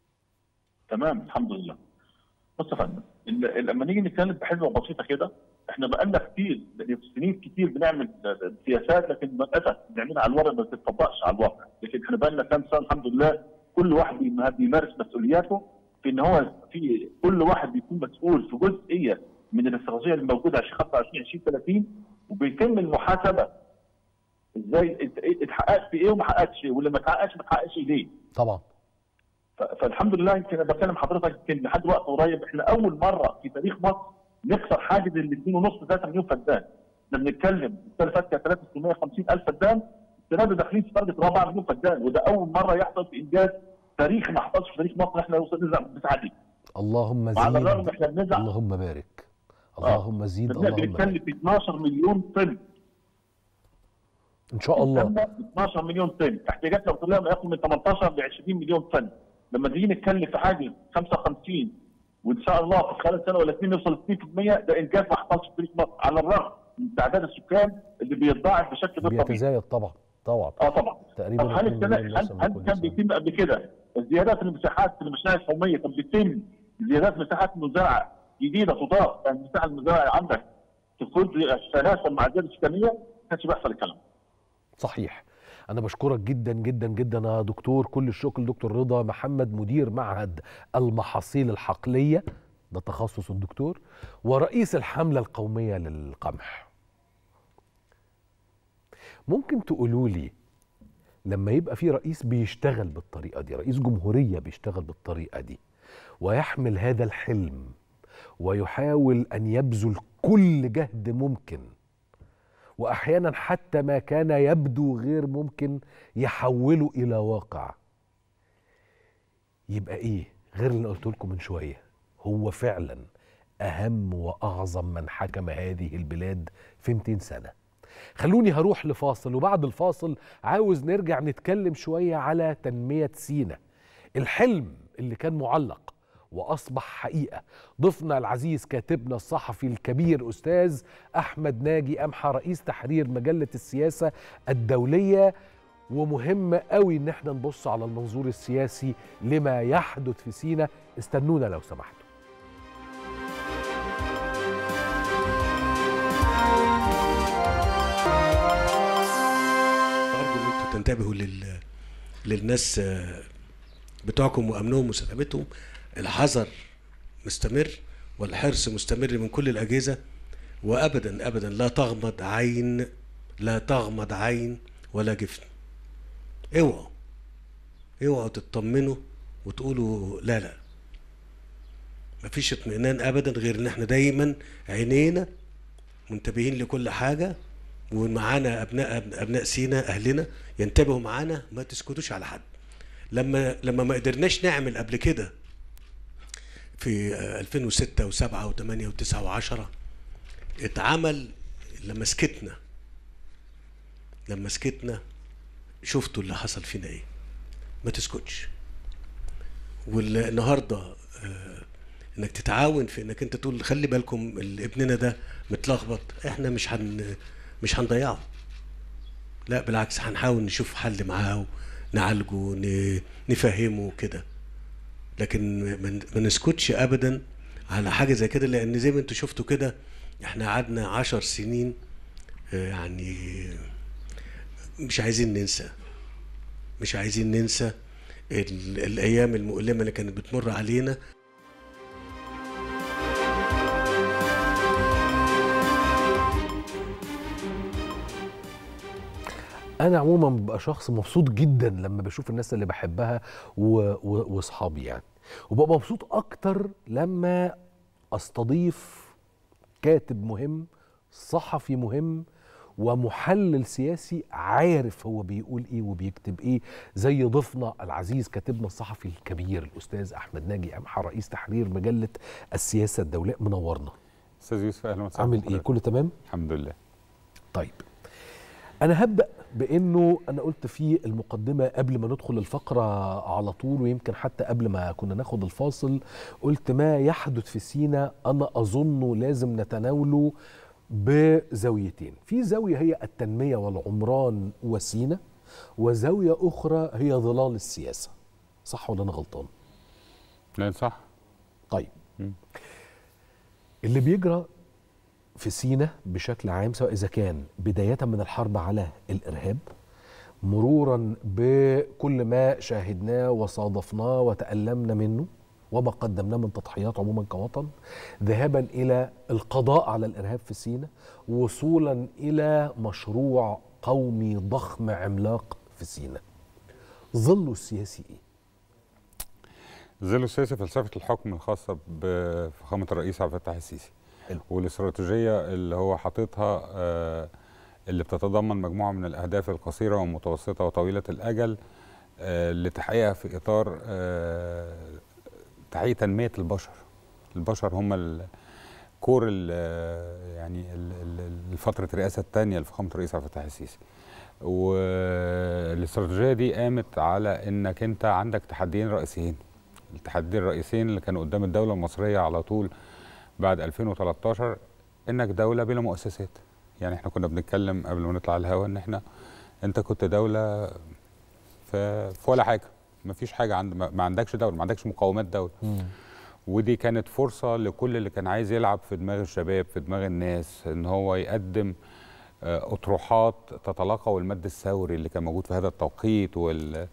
تمام الحمد لله بص يا فندم ال- لما نيجي نتكلم بحلوه بسيطه كده احنا بقالنا كتير سنين كتير بنعمل سياسات لكن للاسف بنعملها على الورق ما بتطبقش على الواقع لكن احنا بقالنا كام سنه الحمد لله كل واحد بيم- بيمارس مسؤولياته في ان هو في كل واحد بيكون مسؤول في جزئيه من الاستراتيجيه الموجوده 2025 2030 وبيتم المحاسبه ازاي انت إيه- اتحققت في ايه وما حققتش ايه واللي ما اتحققش ما اتحققش ليه طبعا ف- فالحمد لله يمكن انا بكلم حضرتك يمكن لحد وقت قريب احنا اول مره في تاريخ مصر نكسر حاجز ال 2.5 3 مليون فدان احنا بنتكلم السنه اللي فاتت كانت 350 الف فدان السنه دي داخلين في درجه 4 مليون فدان وده اول مره يحصل في انجاز تاريخي ما حصلش في تاريخ مصر احنا وصلنا نزع بتاعه دي اللهم وعلى الرغم زيد احنا بنزع اللهم بارك اللهم زيد احنا اللهم بنتكلم بارك في 12 مليون طن ان شاء الله قدامنا 12 مليون طن احتياجاتنا البتروليه ما يقل من 18 ل 20 مليون طن لما تيجي نتكلم في حاجه 55 وان شاء الله في خلال سنه ولا اثنين نوصل ل 2% ده انجاز ما حصلش في تاريخ مصر على الرغم من تعداد السكان اللي بيتضاعف بشكل غير طبيعي بيتزايد طبعا طبعا اه طبعا تقريبا طب هل 2 السنه مليون هل, نسمة هل كل كان سنة. بيتم قبل كده الزيادات في المساحات في المشاريع الحكوميه كان بيتم زيادات مساحات مزرعه جديده تضاف يعني المساحه المزرعه عندك تكون تتناسب مع الزياده السكانيه ما كانش بيحصل الكلام صحيح أنا بشكرك جدا جدا جدا يا دكتور كل الشكر لدكتور رضا محمد مدير معهد المحاصيل الحقلية ده تخصص الدكتور ورئيس الحملة القومية للقمح ممكن تقولوا لي لما يبقى في رئيس بيشتغل بالطريقة دي رئيس جمهورية بيشتغل بالطريقة دي ويحمل هذا الحلم ويحاول أن يبذل كل جهد ممكن واحيانا حتى ما كان يبدو غير ممكن يحوله الى واقع يبقى ايه غير اللي قلت لكم من شويه هو فعلا اهم واعظم من حكم هذه البلاد في 200 سنه خلوني هروح لفاصل وبعد الفاصل عاوز نرجع نتكلم شويه على تنميه سينا الحلم اللي كان معلق واصبح حقيقه ضيفنا العزيز كاتبنا الصحفي الكبير استاذ احمد ناجي امحى رئيس تحرير مجله السياسه الدوليه ومهم قوي ان احنا نبص على المنظور السياسي لما يحدث في سينا استنونا لو سمحتوا أرجو إن أنتوا تنتبهوا لل... للناس آه، بتوعكم وأمنهم وسلامتهم الحذر مستمر والحرص مستمر من كل الأجهزة وأبدا أبدا لا تغمض عين لا تغمض عين ولا جفن اوعوا اوعوا تطمنوا وتقولوا لا لا مفيش اطمئنان ابدا غير ان احنا دايما عينينا منتبهين لكل حاجه ومعانا ابناء ابناء سينا اهلنا ينتبهوا معانا ما تسكتوش على حد لما لما ما قدرناش نعمل قبل كده في آه، 2006 و7 و8 و9 و10 اتعمل لما سكتنا لما سكتنا شفتوا اللي حصل فينا ايه ما تسكتش والنهارده آه، انك تتعاون في انك انت تقول خلي بالكم ال- ابننا ده متلخبط احنا مش هن مش هنضيعه لا بالعكس هنحاول نشوف حل معاه نعالجه ن- نفهمه كده لكن ما- ما نسكتش ابدا على حاجه زي كده لان زي ما انتوا شفتوا كده احنا قعدنا عشر سنين آه، يعني مش عايزين ننسى مش عايزين ننسى ال- الايام المؤلمه اللي كانت بتمر علينا انا عموما ببقى شخص مبسوط جدا لما بشوف الناس اللي بحبها و- و- واصحابي يعني وببقى مبسوط اكتر لما استضيف كاتب مهم صحفي مهم ومحلل سياسي عارف هو بيقول ايه وبيكتب ايه زي ضيفنا العزيز كاتبنا الصحفي الكبير الاستاذ احمد ناجي امحى رئيس تحرير مجله السياسه الدوليه منورنا استاذ يوسف اهلا وسهلا عامل ايه بحضرتك. كله تمام الحمد لله طيب انا هبدا بانه انا قلت في المقدمه قبل ما ندخل الفقره على طول ويمكن حتى قبل ما كنا ناخد الفاصل قلت ما يحدث في سينا انا اظنه لازم نتناوله بزاويتين في زاويه هي التنميه والعمران وسينا وزاويه اخرى هي ظلال السياسه صح ولا انا غلطان لا صح طيب مم. اللي بيجرى في سينا بشكل عام سواء اذا كان بدايه من الحرب على الارهاب مرورا بكل ما شاهدناه وصادفناه وتألمنا منه وما قدمناه من تضحيات عموما كوطن ذهابا الى القضاء على الارهاب في سينا وصولا الى مشروع قومي ضخم عملاق في سينا ظله السياسي ايه؟ ظل السياسي فلسفه الحكم الخاصه بفخامه الرئيس عبد الفتاح السيسي حلو. والاستراتيجيه اللي هو حاططها آه، اللي بتتضمن مجموعه من الاهداف القصيره والمتوسطه وطويله الاجل آه، لتحقيقها في اطار آه، تحقيق تنميه البشر البشر هم ال- كور ال- يعني ال- ال- فتره الرئاسه الثانيه لفخامه الرئيس عبد الفتاح السيسي والاستراتيجيه دي قامت على انك انت عندك تحديين رئيسيين التحديين الرئيسيين اللي كانوا قدام الدوله المصريه على طول بعد 2013 انك دوله بلا مؤسسات يعني احنا كنا بنتكلم قبل ما نطلع الهوا ان احنا انت كنت دوله في, في ولا حاجه ما فيش حاجه عند ما ما عندكش دوله ما عندكش مقومات دوله ودي كانت فرصة لكل اللي كان عايز يلعب في دماغ الشباب في دماغ الناس ان هو يقدم آه، اطروحات تتلاقى والمد الثوري اللي كان موجود في هذا التوقيت وال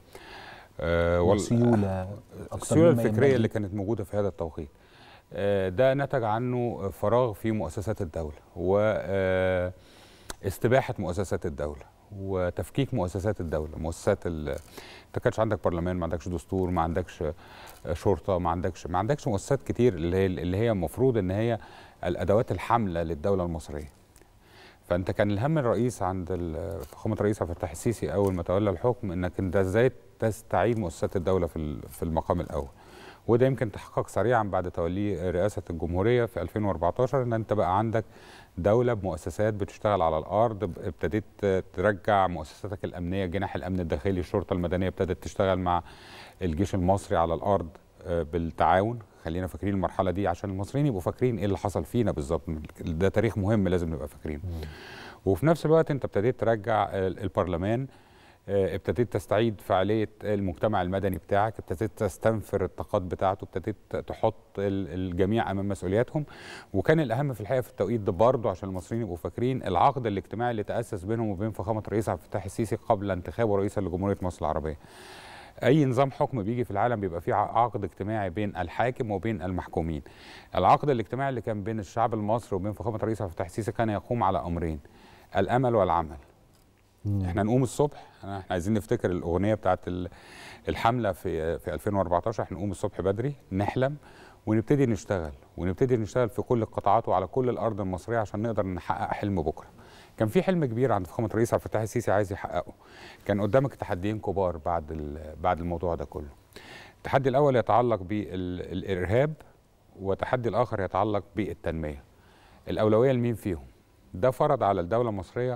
آه، وال- والسيوله أكتر السيوله مما الفكريه ينبغي. اللي كانت موجوده في هذا التوقيت آه، ده نتج عنه فراغ في مؤسسات الدوله و آه، استباحه مؤسسات الدوله وتفكيك مؤسسات الدوله مؤسسات ال- انت كانش عندك برلمان ما عندكش دستور ما عندكش آه، شرطه ما عندكش ما عندكش مؤسسات كتير اللي هي اللي هي المفروض ان هي الادوات الحامله للدوله المصريه فانت كان الهم الرئيس عند ال- فخامه الرئيس عبد الفتاح السيسي اول ما تولى الحكم انك انت ازاي تستعيد مؤسسات الدوله في ال- في المقام الاول وده يمكن تحقق سريعا بعد توليه رئاسه الجمهوريه في 2014 ان انت بقى عندك دوله بمؤسسات بتشتغل على الارض ب- ابتديت ترجع مؤسساتك الامنيه جناح الامن الداخلي الشرطه المدنيه ابتدت تشتغل مع الجيش المصري على الارض آه، بالتعاون خلينا فاكرين المرحله دي عشان المصريين يبقوا فاكرين ايه اللي حصل فينا بالظبط ده تاريخ مهم لازم نبقى فاكرينه وفي نفس الوقت انت ابتديت ترجع ال- البرلمان آه، ابتديت تستعيد فعاليه المجتمع المدني بتاعك ابتديت تستنفر الطاقات بتاعته ابتديت تحط ال- الجميع امام مسؤولياتهم وكان الاهم في الحقيقه في التوقيت ده برضه عشان المصريين يبقوا فاكرين العقد الاجتماعي اللي تاسس بينهم وبين فخامه الرئيس عبد الفتاح السيسي قبل انتخابه رئيسا لجمهوريه مصر العربيه اي نظام حكم بيجي في العالم بيبقى فيه عقد اجتماعي بين الحاكم وبين المحكومين العقد الاجتماعي اللي كان بين الشعب المصري وبين فخامه الرئيس عبد الفتاح السيسي كان يقوم على امرين الامل والعمل احنا نقوم الصبح احنا عايزين نفتكر الاغنيه بتاعت ال- الحمله في في 2014 احنا نقوم الصبح بدري نحلم ونبتدي نشتغل ونبتدي نشتغل في كل القطاعات وعلى كل الارض المصريه عشان نقدر نحقق حلم بكره كان في حلم كبير عند فخامه الرئيس عبد الفتاح السيسي عايز يحققه كان قدامك تحديين كبار بعد ال- بعد الموضوع ده كله التحدي الاول يتعلق بالارهاب والتحدي الاخر يتعلق بالتنميه الاولويه لمين فيهم ده فرض على الدوله المصريه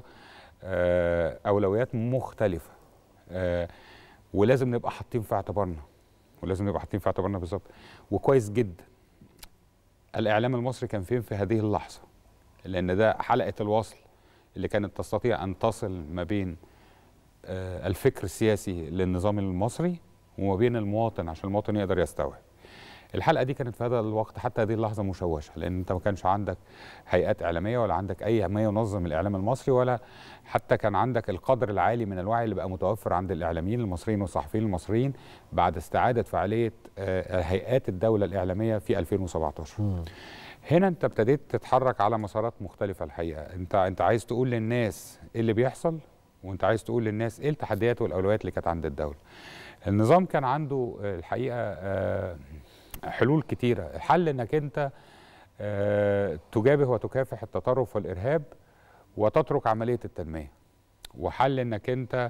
آه، اولويات مختلفه آه، ولازم نبقى حاطين في اعتبارنا ولازم نبقى حاطين في اعتبارنا بالظبط وكويس جدا الاعلام المصري كان فين في هذه اللحظه لان ده حلقه الوصل اللي كانت تستطيع ان تصل ما بين آه، الفكر السياسي للنظام المصري وما بين المواطن عشان المواطن يقدر يستوعب الحلقه دي كانت في هذا الوقت حتى هذه اللحظه مشوشه لان انت ما كانش عندك هيئات اعلاميه ولا عندك اي ما ينظم الاعلام المصري ولا حتى كان عندك القدر العالي من الوعي اللي بقى متوفر عند الاعلاميين المصريين والصحفيين المصريين بعد استعاده فعاليه آه، هيئات الدوله الاعلاميه في 2017 هنا انت ابتديت تتحرك على مسارات مختلفه الحقيقه انت انت عايز تقول للناس ايه اللي بيحصل وانت عايز تقول للناس ايه التحديات والاولويات اللي كانت عند الدوله النظام كان عنده آه، الحقيقه آه، حلول كتيره الحل انك انت آه، تجابه وتكافح التطرف والارهاب وتترك عمليه التنميه وحل انك انت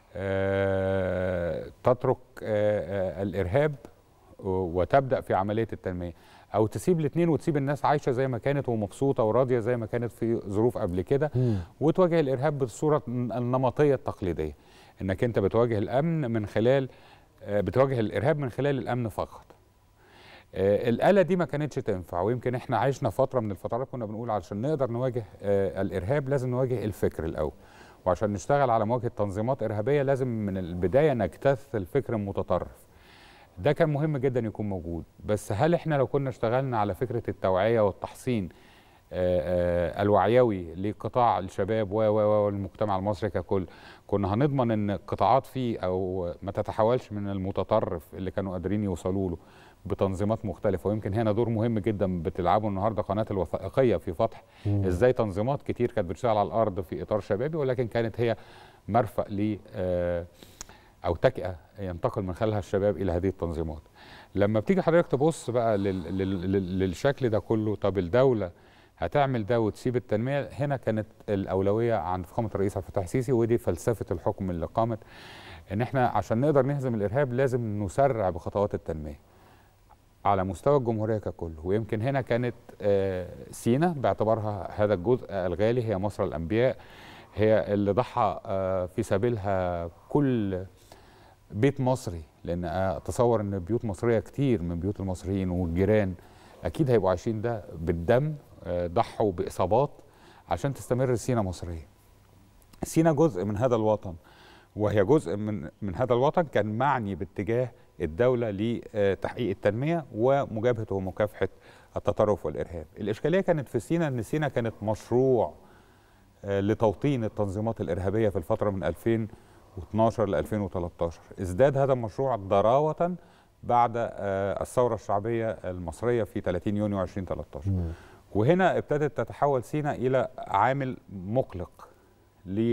آه، تترك آه، آه، الارهاب وتبدا في عمليه التنميه او تسيب الاثنين وتسيب الناس عايشه زي ما كانت ومبسوطه وراضيه زي ما كانت في ظروف قبل كده وتواجه الارهاب بالصوره النمطيه التقليديه انك انت بتواجه الامن من خلال آه، بتواجه الارهاب من خلال الامن فقط آه، الآلة دي ما كانتش تنفع ويمكن احنا عشنا فترة من الفترات كنا بنقول علشان نقدر نواجه آه، الإرهاب لازم نواجه الفكر الأول وعشان نشتغل على مواجهة تنظيمات إرهابية لازم من البداية نجتث الفكر المتطرف ده كان مهم جدا يكون موجود بس هل احنا لو كنا اشتغلنا على فكرة التوعية والتحصين آه، آه، الوعيوي لقطاع الشباب و و و والمجتمع المصري ككل كنا هنضمن ان القطاعات فيه او ما تتحولش من المتطرف اللي كانوا قادرين يوصلوا له بتنظيمات مختلفه ويمكن هنا دور مهم جدا بتلعبه النهارده قناه الوثائقيه في فتح مم. ازاي تنظيمات كتير كانت بتشتغل على الارض في اطار شبابي ولكن كانت هي مرفأ ل آه، او تكئه ينتقل من خلالها الشباب الى هذه التنظيمات لما بتيجي حضرتك تبص بقى لل لل لل للشكل ده كله طب الدوله هتعمل ده وتسيب التنميه هنا كانت الاولويه عند فخامه الرئيس عبد الفتاح السيسي ودي فلسفه الحكم اللي قامت ان احنا عشان نقدر نهزم الارهاب لازم نسرع بخطوات التنميه على مستوى الجمهوريه ككل ويمكن هنا كانت آه، سينا باعتبارها هذا الجزء الغالي هي مصر الانبياء هي اللي ضحى آه، في سبيلها كل بيت مصري لان اتصور ان بيوت مصريه كتير من بيوت المصريين والجيران اكيد هيبقوا عايشين ده بالدم آه، ضحوا باصابات عشان تستمر سينا مصريه سينا جزء من هذا الوطن وهي جزء من من هذا الوطن كان معني باتجاه الدوله لتحقيق التنميه ومجابهه ومكافحه التطرف والارهاب. الاشكاليه كانت في سينا ان سينا كانت مشروع آه، لتوطين التنظيمات الارهابيه في الفتره من 2012 ل 2013 ازداد هذا المشروع ضراوه بعد آه، الثوره الشعبيه المصريه في 30 يونيو 2013 وهنا ابتدت تتحول سينا الى عامل مقلق ل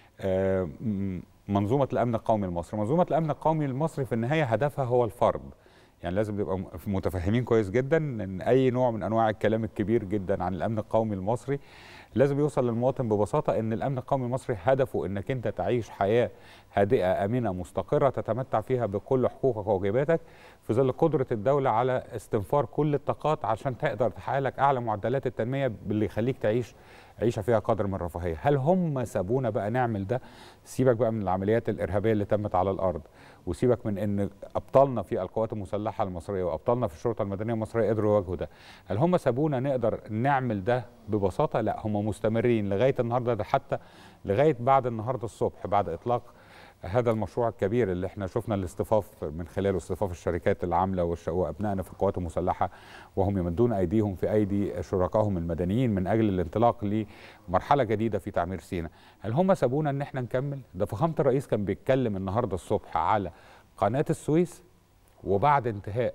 آه، م- منظومه الامن القومي المصري منظومه الامن القومي المصري في النهايه هدفها هو الفرد يعني لازم نبقى م- متفهمين كويس جدا ان اي نوع من انواع الكلام الكبير جدا عن الامن القومي المصري لازم يوصل للمواطن ببساطه ان الامن القومي المصري هدفه انك انت تعيش حياه هادئه امنه مستقره تتمتع فيها بكل حقوقك وواجباتك في ظل قدره الدوله على استنفار كل الطاقات عشان تقدر تحقق لك اعلى معدلات التنميه باللي يخليك تعيش عيشه فيها قدر من الرفاهيه هل هم سابونا بقى نعمل ده سيبك بقى من العمليات الارهابيه اللي تمت على الارض وسيبك من ان ابطالنا في القوات المسلحه المصريه وابطالنا في الشرطه المدنيه المصريه قدروا يواجهوا ده هل هم سابونا نقدر نعمل ده ببساطه لا هم مستمرين لغايه النهارده ده حتى لغايه بعد النهارده الصبح بعد اطلاق هذا المشروع الكبير اللي احنا شفنا الاصطفاف من خلاله اصطفاف الشركات العامله والش- وابنائنا في القوات المسلحه وهم يمدون ايديهم في ايدي شركائهم المدنيين من اجل الانطلاق لمرحله جديده في تعمير سيناء. هل هم سابونا ان احنا نكمل؟ ده فخامه الرئيس كان بيتكلم النهارده الصبح على قناه السويس وبعد انتهاء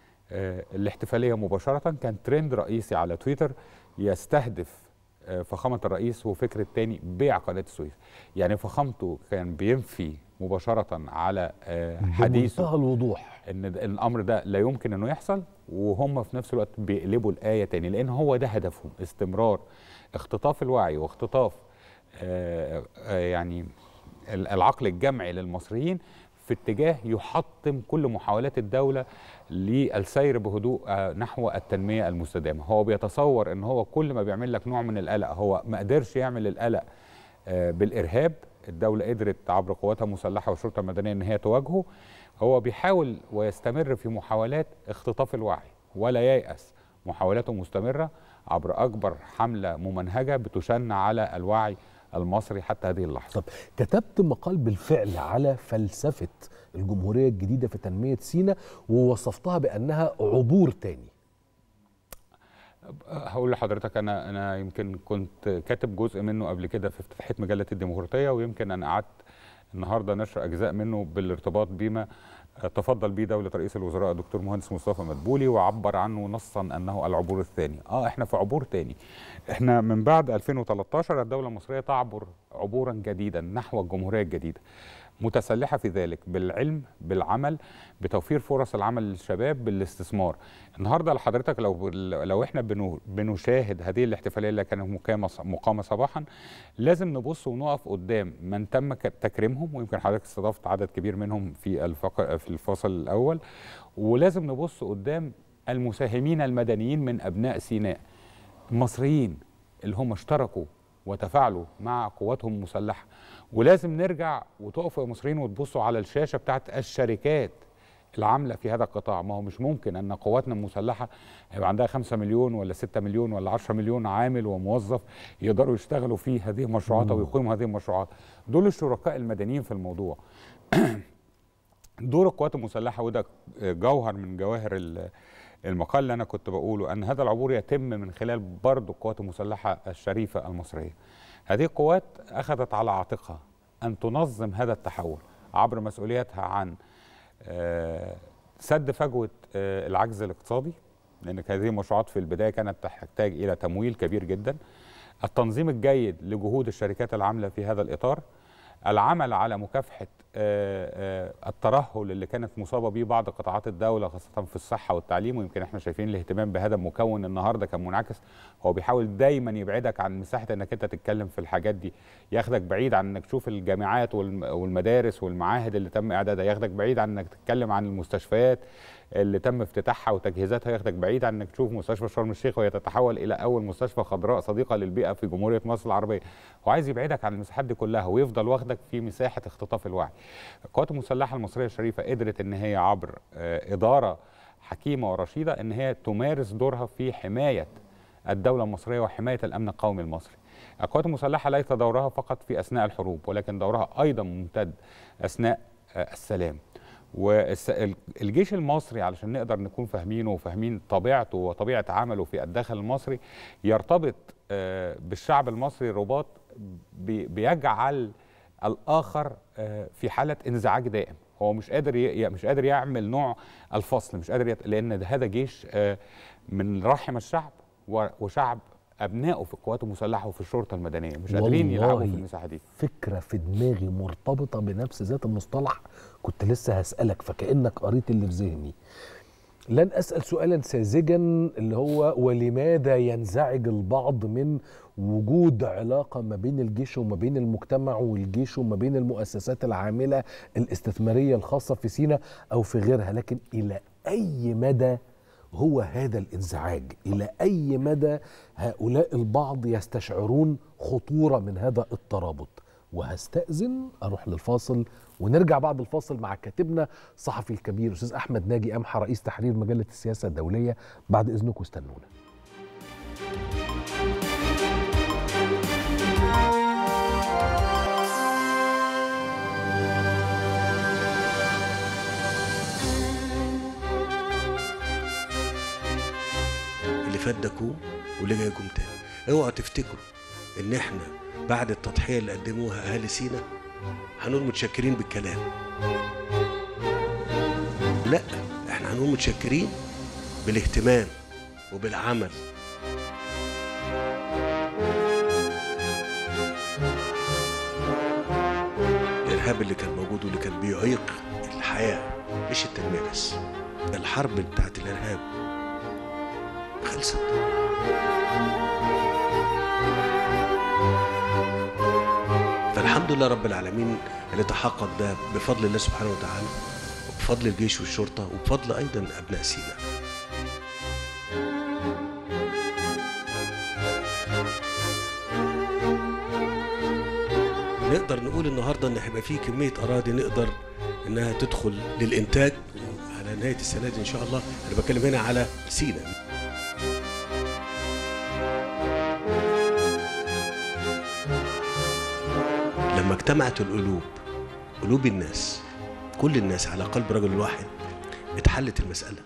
آه، الاحتفاليه مباشره كان ترند رئيسي على تويتر يستهدف آه، فخامه الرئيس وفكره تاني بيع قناه السويس يعني فخامته كان بينفي مباشره على آه، حديثه بمنتهى الوضوح ان ده- الامر ده لا يمكن انه يحصل وهم في نفس الوقت بيقلبوا الايه تاني لان هو ده هدفهم استمرار اختطاف الوعي واختطاف آه، آه، يعني ال- العقل الجمعي للمصريين في اتجاه يحطم كل محاولات الدوله للسير بهدوء آه، نحو التنميه المستدامه هو بيتصور ان هو كل ما بيعمل لك نوع من القلق هو ما قدرش يعمل القلق آه، بالارهاب الدوله قدرت عبر قواتها المسلحه والشرطه المدنيه ان هي تواجهه هو بيحاول ويستمر في محاولات اختطاف الوعي ولا ييأس محاولاته مستمره عبر اكبر حمله ممنهجه بتشن على الوعي المصري حتى هذه اللحظه طب كتبت مقال بالفعل على فلسفه الجمهوريه الجديده في تنميه سيناء ووصفتها بانها عبور تاني هقول لحضرتك انا انا يمكن كنت كاتب جزء منه قبل كده في افتتاحيه مجله الديمقراطيه ويمكن انا قعدت النهارده نشر اجزاء منه بالارتباط بما تفضل به دوله رئيس الوزراء دكتور مهندس مصطفى مدبولي وعبر عنه نصا انه العبور الثاني اه احنا في عبور تاني احنا من بعد 2013 الدوله المصريه تعبر عبورا جديدا نحو الجمهوريه الجديده متسلحه في ذلك بالعلم بالعمل بتوفير فرص العمل للشباب بالاستثمار النهارده لحضرتك لو لو احنا بنو بنشاهد هذه الاحتفاليه اللي كانت مقامه مقامه صباحا لازم نبص ونقف قدام من تم تكريمهم ويمكن حضرتك استضفت عدد كبير منهم في الفق... في الفصل الاول ولازم نبص قدام المساهمين المدنيين من ابناء سيناء المصريين اللي هم اشتركوا وتفاعلوا مع قواتهم المسلحه ولازم نرجع وتقفوا يا مصريين وتبصوا على الشاشه بتاعت الشركات العامله في هذا القطاع ما هو مش ممكن ان قواتنا المسلحه هيبقى عندها 5 مليون ولا 6 مليون ولا 10 مليون عامل وموظف يقدروا يشتغلوا في هذه المشروعات او يقيموا هذه المشروعات دول الشركاء المدنيين في الموضوع دور القوات المسلحه وده جوهر من جواهر المقال اللي انا كنت بقوله ان هذا العبور يتم من خلال برضه القوات المسلحه الشريفه المصريه هذه القوات اخذت على عاتقها ان تنظم هذا التحول عبر مسؤوليتها عن سد فجوه العجز الاقتصادي لان هذه المشروعات في البدايه كانت تحتاج الى تمويل كبير جدا التنظيم الجيد لجهود الشركات العامله في هذا الاطار العمل على مكافحه الترهل اللي كانت مصابه به بعض قطاعات الدوله خاصه في الصحه والتعليم ويمكن احنا شايفين الاهتمام بهذا المكون النهارده كان منعكس هو بيحاول دايما يبعدك عن مساحه انك انت تتكلم في الحاجات دي ياخدك بعيد عن انك تشوف الجامعات والمدارس والمعاهد اللي تم اعدادها ياخدك بعيد عن انك تتكلم عن المستشفيات اللي تم افتتاحها وتجهيزاتها ياخدك بعيد عن انك تشوف مستشفى شرم الشيخ وهي تتحول الى اول مستشفى خضراء صديقه للبيئه في جمهوريه مصر العربيه هو عايز يبعدك عن المساحات دي كلها ويفضل واخدك في مساحه اختطاف الوعي القوات المسلحه المصريه الشريفه قدرت ان هي عبر اداره حكيمه ورشيده ان هي تمارس دورها في حمايه الدوله المصريه وحمايه الامن القومي المصري القوات المسلحه ليس دورها فقط في اثناء الحروب ولكن دورها ايضا ممتد اثناء السلام والجيش المصري علشان نقدر نكون فاهمينه وفاهمين طبيعته وطبيعه عمله في الداخل المصري يرتبط بالشعب المصري رباط بيجعل الاخر في حاله انزعاج دائم هو مش قادر مش قادر يعمل نوع الفصل مش قادر يت... لان هذا جيش من رحم الشعب وشعب ابنائه في القوات المسلحه وفي الشرطه المدنيه مش قادرين يلعبوا في المساحه دي فكره في دماغي مرتبطه بنفس ذات المصطلح كنت لسه هسالك فكانك قريت اللي في ذهني لن اسال سؤالا ساذجا اللي هو ولماذا ينزعج البعض من وجود علاقه ما بين الجيش وما بين المجتمع والجيش وما بين المؤسسات العامله الاستثماريه الخاصه في سينا او في غيرها لكن الى اي مدى هو هذا الانزعاج الى اي مدى هؤلاء البعض يستشعرون خطوره من هذا الترابط وهستأذن أروح للفاصل ونرجع بعد الفاصل مع كاتبنا الصحفي الكبير أستاذ أحمد ناجي أمحى رئيس تحرير مجلة السياسة الدولية بعد إذنكم استنونا اللي فات ده كوم واللي جاي كوم تاني اوعوا تفتكروا ان احنا بعد التضحيه اللي قدموها اهالي سينا هنقول متشكرين بالكلام لا احنا هنقول متشكرين بالاهتمام وبالعمل الارهاب اللي كان موجود واللي كان بيعيق الحياه مش التنميه بس الحرب بتاعت الارهاب خلصت فالحمد لله رب العالمين اللي تحقق ده بفضل الله سبحانه وتعالى وبفضل الجيش والشرطه وبفضل ايضا ابناء سيناء نقدر نقول النهارده ان هيبقى في كميه اراضي نقدر انها تدخل للانتاج على نهايه السنه دي ان شاء الله انا بتكلم هنا على سيناء لما اجتمعت القلوب قلوب الناس كل الناس على قلب رجل واحد اتحلت المسألة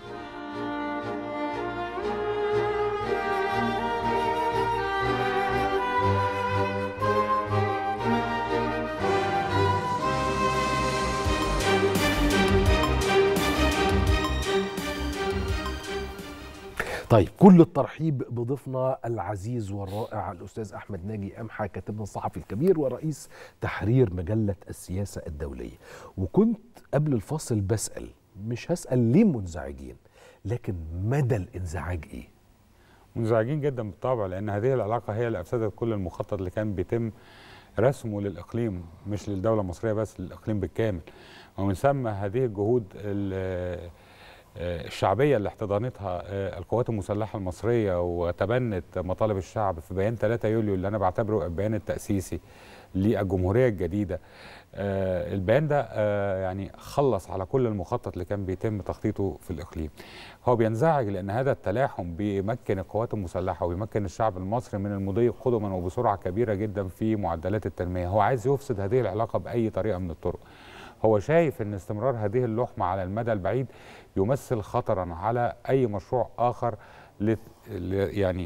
طيب كل الترحيب بضيفنا العزيز والرائع الاستاذ احمد ناجي امحى كاتبنا الصحفي الكبير ورئيس تحرير مجله السياسه الدوليه وكنت قبل الفاصل بسال مش هسال ليه منزعجين لكن مدى الانزعاج ايه منزعجين جدا بالطبع لان هذه العلاقه هي اللي افسدت كل المخطط اللي كان بيتم رسمه للاقليم مش للدوله المصريه بس للاقليم بالكامل ومن ثم هذه الجهود ال- آه، الشعبيه اللي احتضنتها آه، القوات المسلحه المصريه وتبنت مطالب الشعب في بيان 3 يوليو اللي انا بعتبره البيان التاسيسي للجمهوريه الجديده آه، البيان ده آه، يعني خلص على كل المخطط اللي كان بيتم تخطيطه في الاقليم هو بينزعج لان هذا التلاحم بيمكن القوات المسلحه وبيمكن الشعب المصري من المضي قدما وبسرعه كبيره جدا في معدلات التنميه هو عايز يفسد هذه العلاقه باي طريقه من الطرق هو شايف ان استمرار هذه اللحمه على المدى البعيد يمثل خطرا على اي مشروع اخر ل... ل... يعني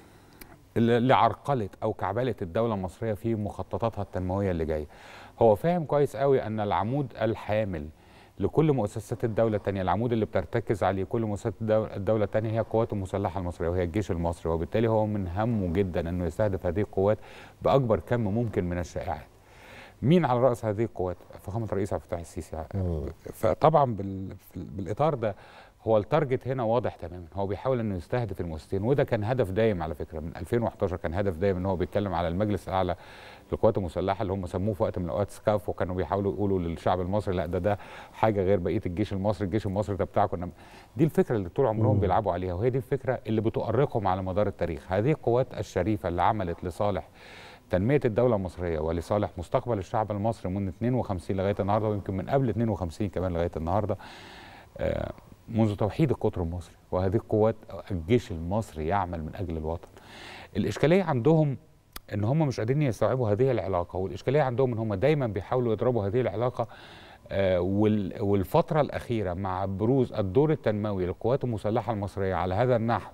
ل- لعرقله او كعبله الدوله المصريه في مخططاتها التنمويه اللي جايه. هو فاهم كويس قوي ان العمود الحامل لكل مؤسسات الدولة التانية العمود اللي بترتكز عليه كل مؤسسات الدو- الدولة التانية هي القوات المسلحة المصرية وهي الجيش المصري وبالتالي هو من همه جدا أنه يستهدف هذه القوات بأكبر كم ممكن من الشائعات مين على رأس هذه القوات؟ فخامة الرئيس عبد الفتاح السيسي فطبعا بال... بالإطار ده هو التارجت هنا واضح تماما هو بيحاول انه يستهدف المؤسستين وده كان هدف دايم على فكره من 2011 كان هدف دايم ان هو بيتكلم على المجلس الاعلى للقوات المسلحه اللي هم سموه في وقت من الاوقات سكاف وكانوا بيحاولوا يقولوا للشعب المصري لا ده ده حاجه غير بقيه الجيش المصري الجيش المصري ده بتاعكم إنما دي الفكره اللي طول عمرهم مم. بيلعبوا عليها وهي دي الفكره اللي بتؤرقهم على مدار التاريخ هذه القوات الشريفه اللي عملت لصالح تنميه الدوله المصريه ولصالح مستقبل الشعب المصري من 52 لغايه النهارده ويمكن من قبل 52 كمان لغايه النهارده آه، منذ توحيد القطر المصري وهذه القوات الجيش المصري يعمل من اجل الوطن. الاشكاليه عندهم ان هم مش قادرين يستوعبوا هذه العلاقه والاشكاليه عندهم ان هم دايما بيحاولوا يضربوا هذه العلاقه آه، وال- والفتره الاخيره مع بروز الدور التنموي للقوات المسلحه المصريه على هذا النحو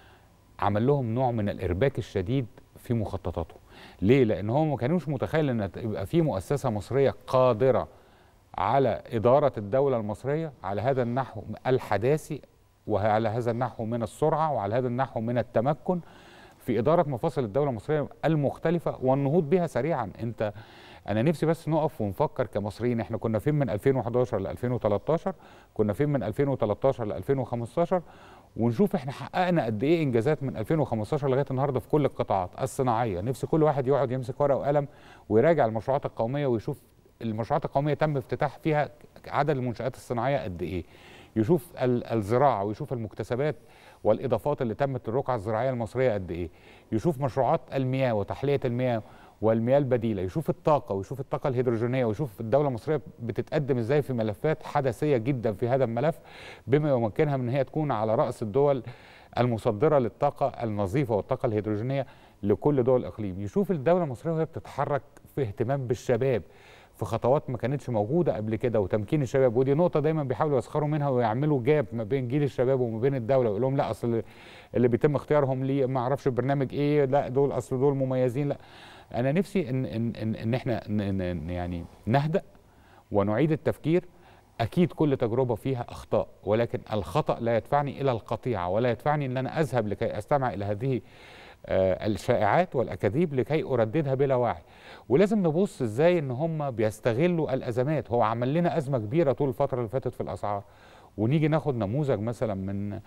عمل لهم نوع من الارباك الشديد في مخططاته. ليه؟ لان هم ما كانوش متخيل ان يبقى في مؤسسه مصريه قادره على إدارة الدولة المصرية على هذا النحو الحداثي وعلى هذا النحو من السرعة وعلى هذا النحو من التمكن في إدارة مفاصل الدولة المصرية المختلفة والنهوض بها سريعا أنت أنا نفسي بس نقف ونفكر كمصريين إحنا كنا فين من 2011 ل 2013 كنا فين من 2013 ل 2015 ونشوف احنا حققنا قد ايه انجازات من 2015 لغايه النهارده في كل القطاعات الصناعيه نفسي كل واحد يقعد يمسك ورقه وقلم ويراجع المشروعات القوميه ويشوف المشروعات القوميه تم افتتاح فيها عدد المنشات الصناعيه قد ايه يشوف ال- الزراعه ويشوف المكتسبات والاضافات اللي تمت للرقعه الزراعيه المصريه قد ايه يشوف مشروعات المياه وتحليه المياه والمياه البديله يشوف الطاقه ويشوف الطاقه الهيدروجينيه ويشوف الدوله المصريه بتتقدم ازاي في ملفات حدثيه جدا في هذا الملف بما يمكنها من ان هي تكون على راس الدول المصدره للطاقه النظيفه والطاقه الهيدروجينيه لكل دول الاقليم يشوف الدوله المصريه وهي بتتحرك في اهتمام بالشباب في خطوات ما كانتش موجوده قبل كده وتمكين الشباب ودي نقطه دايما بيحاولوا يسخروا منها ويعملوا جاب ما بين جيل الشباب وما بين الدوله ويقول لهم لا اصل اللي بيتم اختيارهم ليه ما اعرفش البرنامج ايه لا دول اصل دول مميزين لا انا نفسي ان ان ان, إن احنا ن- ن- يعني نهدأ ونعيد التفكير اكيد كل تجربه فيها اخطاء ولكن الخطا لا يدفعني الى القطيعه ولا يدفعني ان انا اذهب لكي استمع الى هذه آه، الشائعات والاكاذيب لكي ارددها بلا وعي ولازم نبص ازاي ان هم بيستغلوا الازمات هو عمل لنا ازمه كبيره طول الفتره اللي فاتت في الاسعار ونيجي ناخد نموذج مثلا من آه،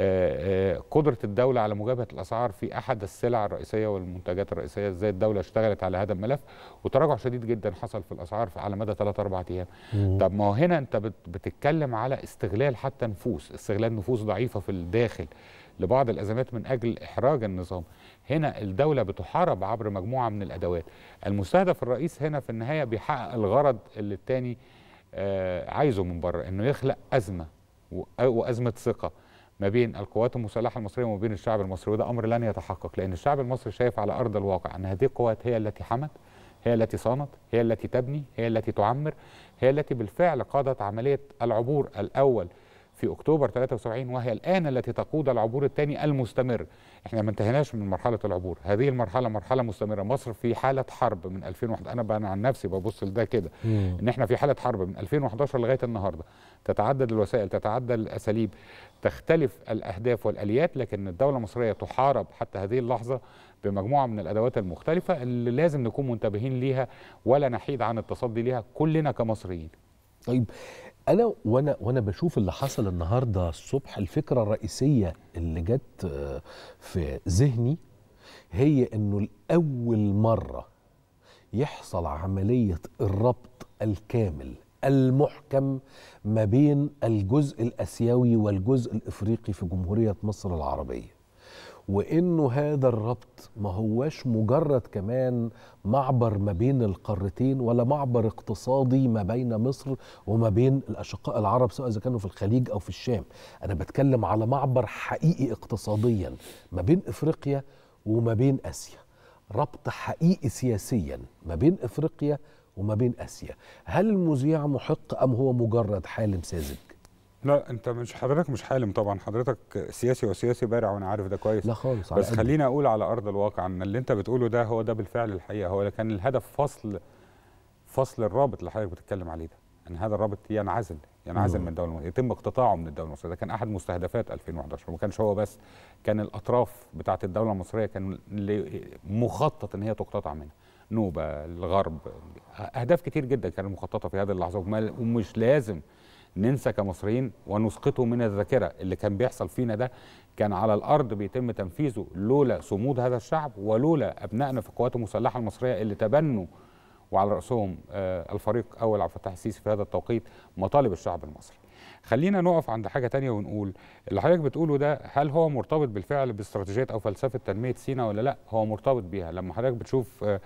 آه، قدره الدوله على مجابهه الاسعار في احد السلع الرئيسيه والمنتجات الرئيسيه ازاي الدوله اشتغلت على هذا الملف وتراجع شديد جدا حصل في الاسعار على مدى 3 4 ايام طب ما هو هنا انت بت- بتتكلم على استغلال حتى نفوس استغلال نفوس ضعيفه في الداخل لبعض الازمات من اجل احراج النظام هنا الدوله بتحارب عبر مجموعه من الادوات المستهدف الرئيس هنا في النهايه بيحقق الغرض اللي التاني آه، عايزه من بره انه يخلق ازمه و- وازمه ثقه ما بين القوات المسلحه المصريه وما بين الشعب المصري وده امر لن يتحقق لان الشعب المصري شايف على ارض الواقع ان هذه القوات هي التي حمت هي التي صانت هي التي تبني هي التي تعمر هي التي بالفعل قادت عمليه العبور الاول في اكتوبر 73 وهي الان التي تقود العبور الثاني المستمر احنا ما انتهيناش من مرحله العبور هذه المرحله مرحله مستمره مصر في حاله حرب من 2001 انا بقى عن نفسي ببص لده كده ان احنا في حاله حرب من 2011 لغايه النهارده تتعدد الوسائل تتعدد الاساليب تختلف الاهداف والاليات لكن الدوله المصريه تحارب حتى هذه اللحظه بمجموعه من الادوات المختلفه اللي لازم نكون منتبهين ليها ولا نحيد عن التصدي ليها كلنا كمصريين طيب انا وانا وانا بشوف اللي حصل النهارده الصبح الفكره الرئيسيه اللي جت آه، في ذهني هي انه لاول مره يحصل عمليه الربط الكامل المحكم ما بين الجزء الاسيوي والجزء الافريقي في جمهوريه مصر العربيه وانه هذا الربط ما هواش مجرد كمان معبر ما بين القارتين ولا معبر اقتصادي ما بين مصر وما بين الاشقاء العرب سواء اذا كانوا في الخليج او في الشام انا بتكلم على معبر حقيقي اقتصاديا ما بين افريقيا وما بين اسيا ربط حقيقي سياسيا ما بين افريقيا وما بين اسيا هل المذيع محق ام هو مجرد حالم ساذج لا انت مش حضرتك مش حالم طبعا حضرتك سياسي وسياسي بارع وانا عارف ده كويس لا خالص على بس قد. خليني اقول على ارض الواقع ان اللي انت بتقوله ده هو ده بالفعل الحقيقه هو كان الهدف فصل فصل الرابط اللي حضرتك بتتكلم عليه ده ان هذا الرابط ينعزل ينعزل مم. من الدوله المصريه يتم اقتطاعه من الدوله المصريه ده كان احد مستهدفات 2011 وما كانش هو بس كان الاطراف بتاعه الدوله المصريه كان ل- مخطط ان هي تقتطع منها نوبه الغرب اهداف كتير جدا كانت مخططه في هذه اللحظه وما- ومش لازم ننسى كمصريين ونسقطه من الذاكره اللي كان بيحصل فينا ده كان على الارض بيتم تنفيذه لولا صمود هذا الشعب ولولا ابنائنا في القوات المسلحه المصريه اللي تبنوا وعلى راسهم آه، الفريق اول عبد الفتاح السيسي في هذا التوقيت مطالب الشعب المصري. خلينا نقف عند حاجه تانية ونقول اللي حضرتك بتقوله ده هل هو مرتبط بالفعل باستراتيجيه او فلسفه تنميه سيناء ولا لا؟ هو مرتبط بيها لما حضرتك بتشوف آه،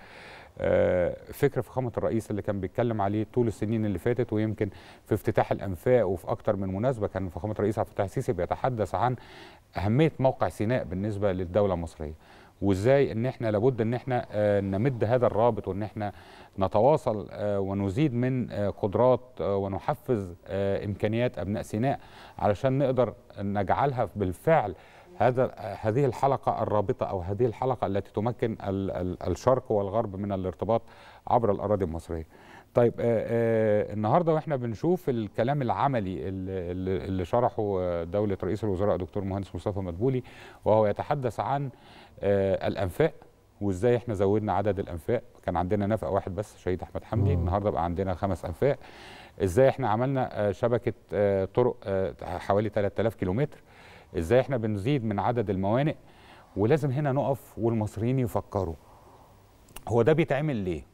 آه، فكر فخامه الرئيس اللي كان بيتكلم عليه طول السنين اللي فاتت ويمكن في افتتاح الانفاق وفي اكتر من مناسبه كان فخامه الرئيس عبد الفتاح السيسي بيتحدث عن اهميه موقع سيناء بالنسبه للدوله المصريه وازاي ان احنا لابد ان احنا آه، نمد هذا الرابط وان احنا نتواصل آه، ونزيد من آه، قدرات آه، ونحفز آه، امكانيات ابناء سيناء علشان نقدر نجعلها بالفعل هذا هذه الحلقه الرابطه او هذه الحلقه التي تمكن ال- ال- الشرق والغرب من الارتباط عبر الاراضي المصريه. طيب آه آه النهارده واحنا بنشوف الكلام العملي اللي, اللي اللي شرحه آه، دوله رئيس الوزراء دكتور مهندس مصطفى مدبولي وهو يتحدث عن آه الانفاق وازاي احنا زودنا عدد الانفاق كان عندنا نفق واحد بس شهيد احمد حمدي النهارده بقى عندنا خمس انفاق ازاي احنا عملنا آه، شبكه آه، طرق آه، حوالي 3000 كيلومتر ازاي احنا بنزيد من عدد الموانئ ولازم هنا نقف والمصريين يفكروا هو ده بيتعمل ليه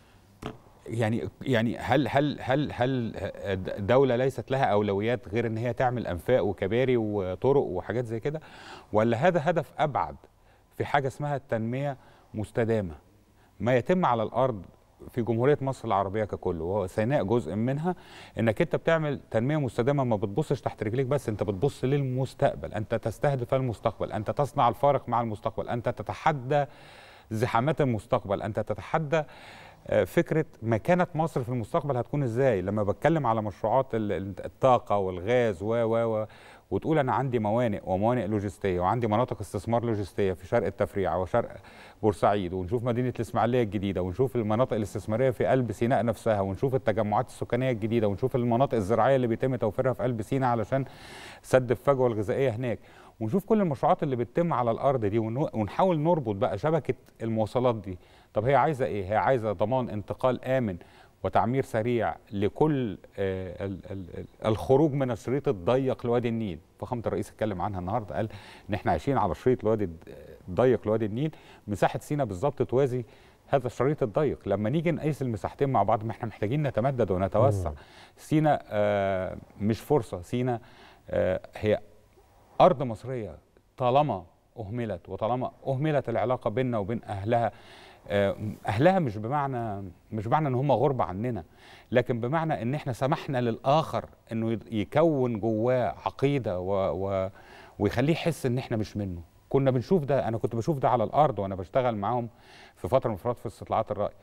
يعني يعني هل هل هل هل دولة ليست لها أولويات غير إن هي تعمل أنفاق وكباري وطرق وحاجات زي كده ولا هذا هدف أبعد في حاجة اسمها التنمية مستدامة ما يتم على الأرض في جمهورية مصر العربية ككل وهو سيناء جزء منها انك انت بتعمل تنمية مستدامة ما بتبصش تحت رجليك بس انت بتبص للمستقبل انت تستهدف المستقبل انت تصنع الفارق مع المستقبل انت تتحدى زحامات المستقبل انت تتحدى آه، فكره مكانه مصر في المستقبل هتكون ازاي لما بتكلم على مشروعات ال- ال- الطاقه والغاز و و و وتقول انا عندي موانئ وموانئ لوجستيه وعندي مناطق استثمار لوجستيه في شرق التفريع وشرق بورسعيد ونشوف مدينه الاسماعيليه الجديده ونشوف المناطق الاستثماريه في قلب سيناء نفسها ونشوف التجمعات السكانيه الجديده ونشوف المناطق الزراعيه اللي بيتم توفيرها في قلب سيناء علشان سد الفجوه الغذائيه هناك ونشوف كل المشروعات اللي بتتم على الارض دي ونو- ونحاول نربط بقى شبكه المواصلات دي طب هي عايزه ايه هي عايزه ضمان انتقال امن وتعمير سريع لكل آه، ال- ال- ال- الخروج من الشريط الضيق لوادي النيل فخامه الرئيس اتكلم عنها النهارده قال ان احنا عايشين على شريط الوادي الضيق لوادي النيل مساحه سينا بالظبط توازي هذا الشريط الضيق لما نيجي نقيس المساحتين مع بعض ما احنا محتاجين نتمدد ونتوسع سينا آه، مش فرصه سينا آه، هي ارض مصريه طالما اهملت وطالما اهملت العلاقه بيننا وبين اهلها آه، اهلها مش بمعنى مش بمعنى ان هم غربة عننا لكن بمعنى ان احنا سمحنا للاخر انه يد- يكون جواه عقيده و و ويخليه يحس ان احنا مش منه كنا بنشوف ده انا كنت بشوف ده على الارض وانا بشتغل معاهم في فتره من الفترات في استطلاعات الراي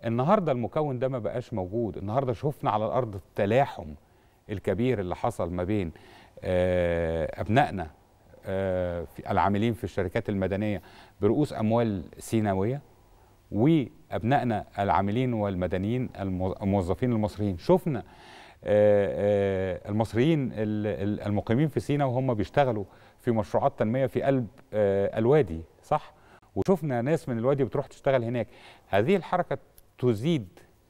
النهارده المكون ده ما بقاش موجود النهارده شفنا على الارض التلاحم الكبير اللي حصل ما بين آه، ابنائنا آه، في العاملين في الشركات المدنيه برؤوس اموال سيناويه وابنائنا العاملين والمدنيين المو- الموظفين المصريين شفنا آه، آه، المصريين ال- ال- المقيمين في سينا وهم بيشتغلوا في مشروعات تنميه في قلب آه، الوادي صح وشفنا ناس من الوادي بتروح تشتغل هناك هذه الحركه تزيد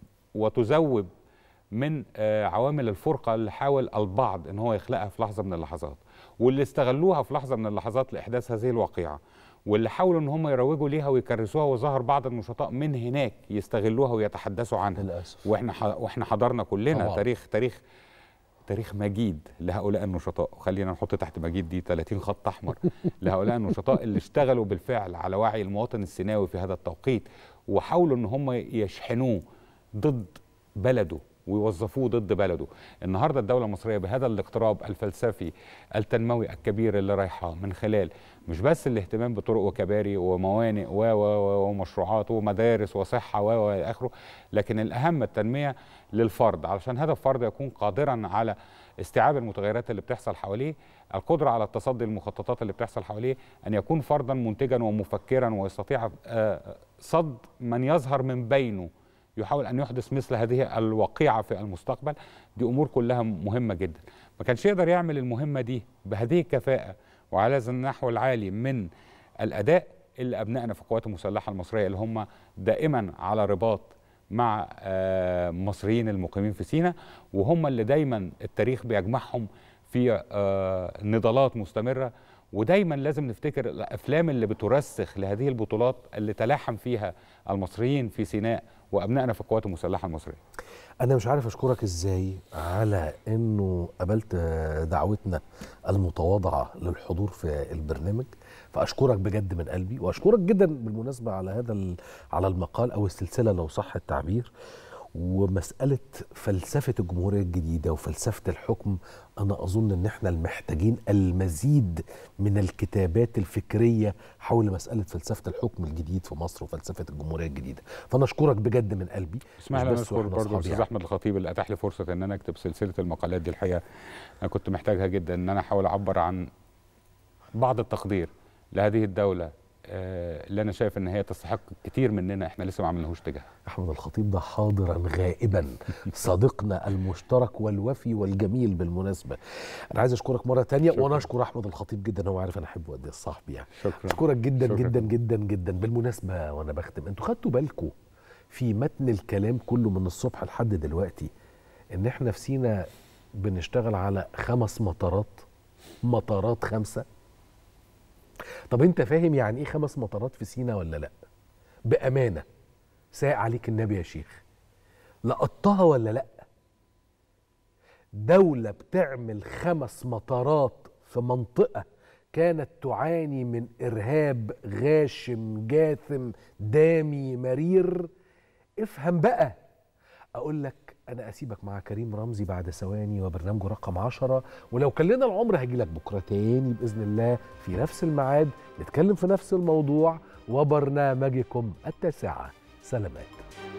وتذوب من آه، عوامل الفرقه اللي حاول البعض ان هو يخلقها في لحظه من اللحظات واللي استغلوها في لحظه من اللحظات لاحداث هذه الواقعه واللي حاولوا ان هم يروجوا ليها ويكرسوها وظهر بعض النشطاء من هناك يستغلوها ويتحدثوا عنها للاسف واحنا ح... واحنا حضرنا كلنا طبعاً. تاريخ تاريخ تاريخ مجيد لهؤلاء النشطاء وخلينا نحط تحت مجيد دي 30 خط احمر لهؤلاء النشطاء اللي اشتغلوا بالفعل على وعي المواطن السيناوي في هذا التوقيت وحاولوا ان هم يشحنوه ضد بلده ويوظفوه ضد بلده النهارده الدوله المصريه بهذا الاقتراب الفلسفي التنموي الكبير اللي رايحه من خلال مش بس الاهتمام بطرق وكباري وموانئ و و و ومشروعات ومدارس وصحه و و الى اخره لكن الاهم التنميه للفرد علشان هذا الفرد يكون قادرا على استيعاب المتغيرات اللي بتحصل حواليه القدره على التصدي للمخططات اللي بتحصل حواليه ان يكون فردا منتجا ومفكرا ويستطيع آه، صد من يظهر من بينه يحاول ان يحدث مثل هذه الوقيعه في المستقبل دي امور كلها مهمه جدا ما كانش يقدر يعمل المهمه دي بهذه الكفاءه وعلى هذا النحو العالي من الاداء اللي ابنائنا في القوات المسلحه المصريه اللي هم دائما على رباط مع آه، مصريين المقيمين في سيناء وهم اللي دايما التاريخ بيجمعهم في آه، نضالات مستمره ودايما لازم نفتكر الافلام اللي بترسخ لهذه البطولات اللي تلاحم فيها المصريين في سيناء وابنائنا في القوات المسلحه المصريه انا مش عارف اشكرك ازاي على انه قبلت دعوتنا المتواضعه للحضور في البرنامج فاشكرك بجد من قلبي واشكرك جدا بالمناسبه على هذا ال- على المقال او السلسله لو صح التعبير ومساله فلسفه الجمهوريه الجديده وفلسفه الحكم انا اظن ان احنا المحتاجين المزيد من الكتابات الفكريه حول مساله فلسفه الحكم الجديد في مصر وفلسفه الجمهوريه الجديده فانا اشكرك بجد من قلبي اسمح مش لي بس اشكر وإحنا برضه أصحاب الاستاذ يعني. احمد الخطيب اللي اتاح لي فرصه ان انا اكتب سلسله المقالات دي الحقيقه انا كنت محتاجها جدا ان انا احاول اعبر عن بعض التقدير لهذه الدوله آه، اللي انا شايف ان هي تستحق كتير مننا احنا لسه ما عملناهوش تجاهها احمد الخطيب ده حاضرا غائبا صديقنا المشترك والوفي والجميل بالمناسبه انا عايز اشكرك مره تانية شكراً. وانا اشكر احمد الخطيب جدا هو عارف انا احبه قد ايه صاحبي يعني شكرا اشكرك جدا شكراً. جدا جدا جدا بالمناسبه وانا بختم انتوا خدتوا بالكم في متن الكلام كله من الصبح لحد دلوقتي ان احنا في سينا بنشتغل على خمس مطارات مطارات خمسه طب انت فاهم يعني ايه خمس مطارات في سينا ولا لا بامانه ساء عليك النبي يا شيخ لقطتها ولا لا دولة بتعمل خمس مطارات في منطقة كانت تعاني من إرهاب غاشم جاثم دامي مرير افهم بقى أقول لك أنا أسيبك مع كريم رمزي بعد ثواني وبرنامجه رقم عشرة ولو كان لنا العمر هجي لك بكرة تاني بإذن الله في نفس الميعاد نتكلم في نفس الموضوع وبرنامجكم التاسعة سلامات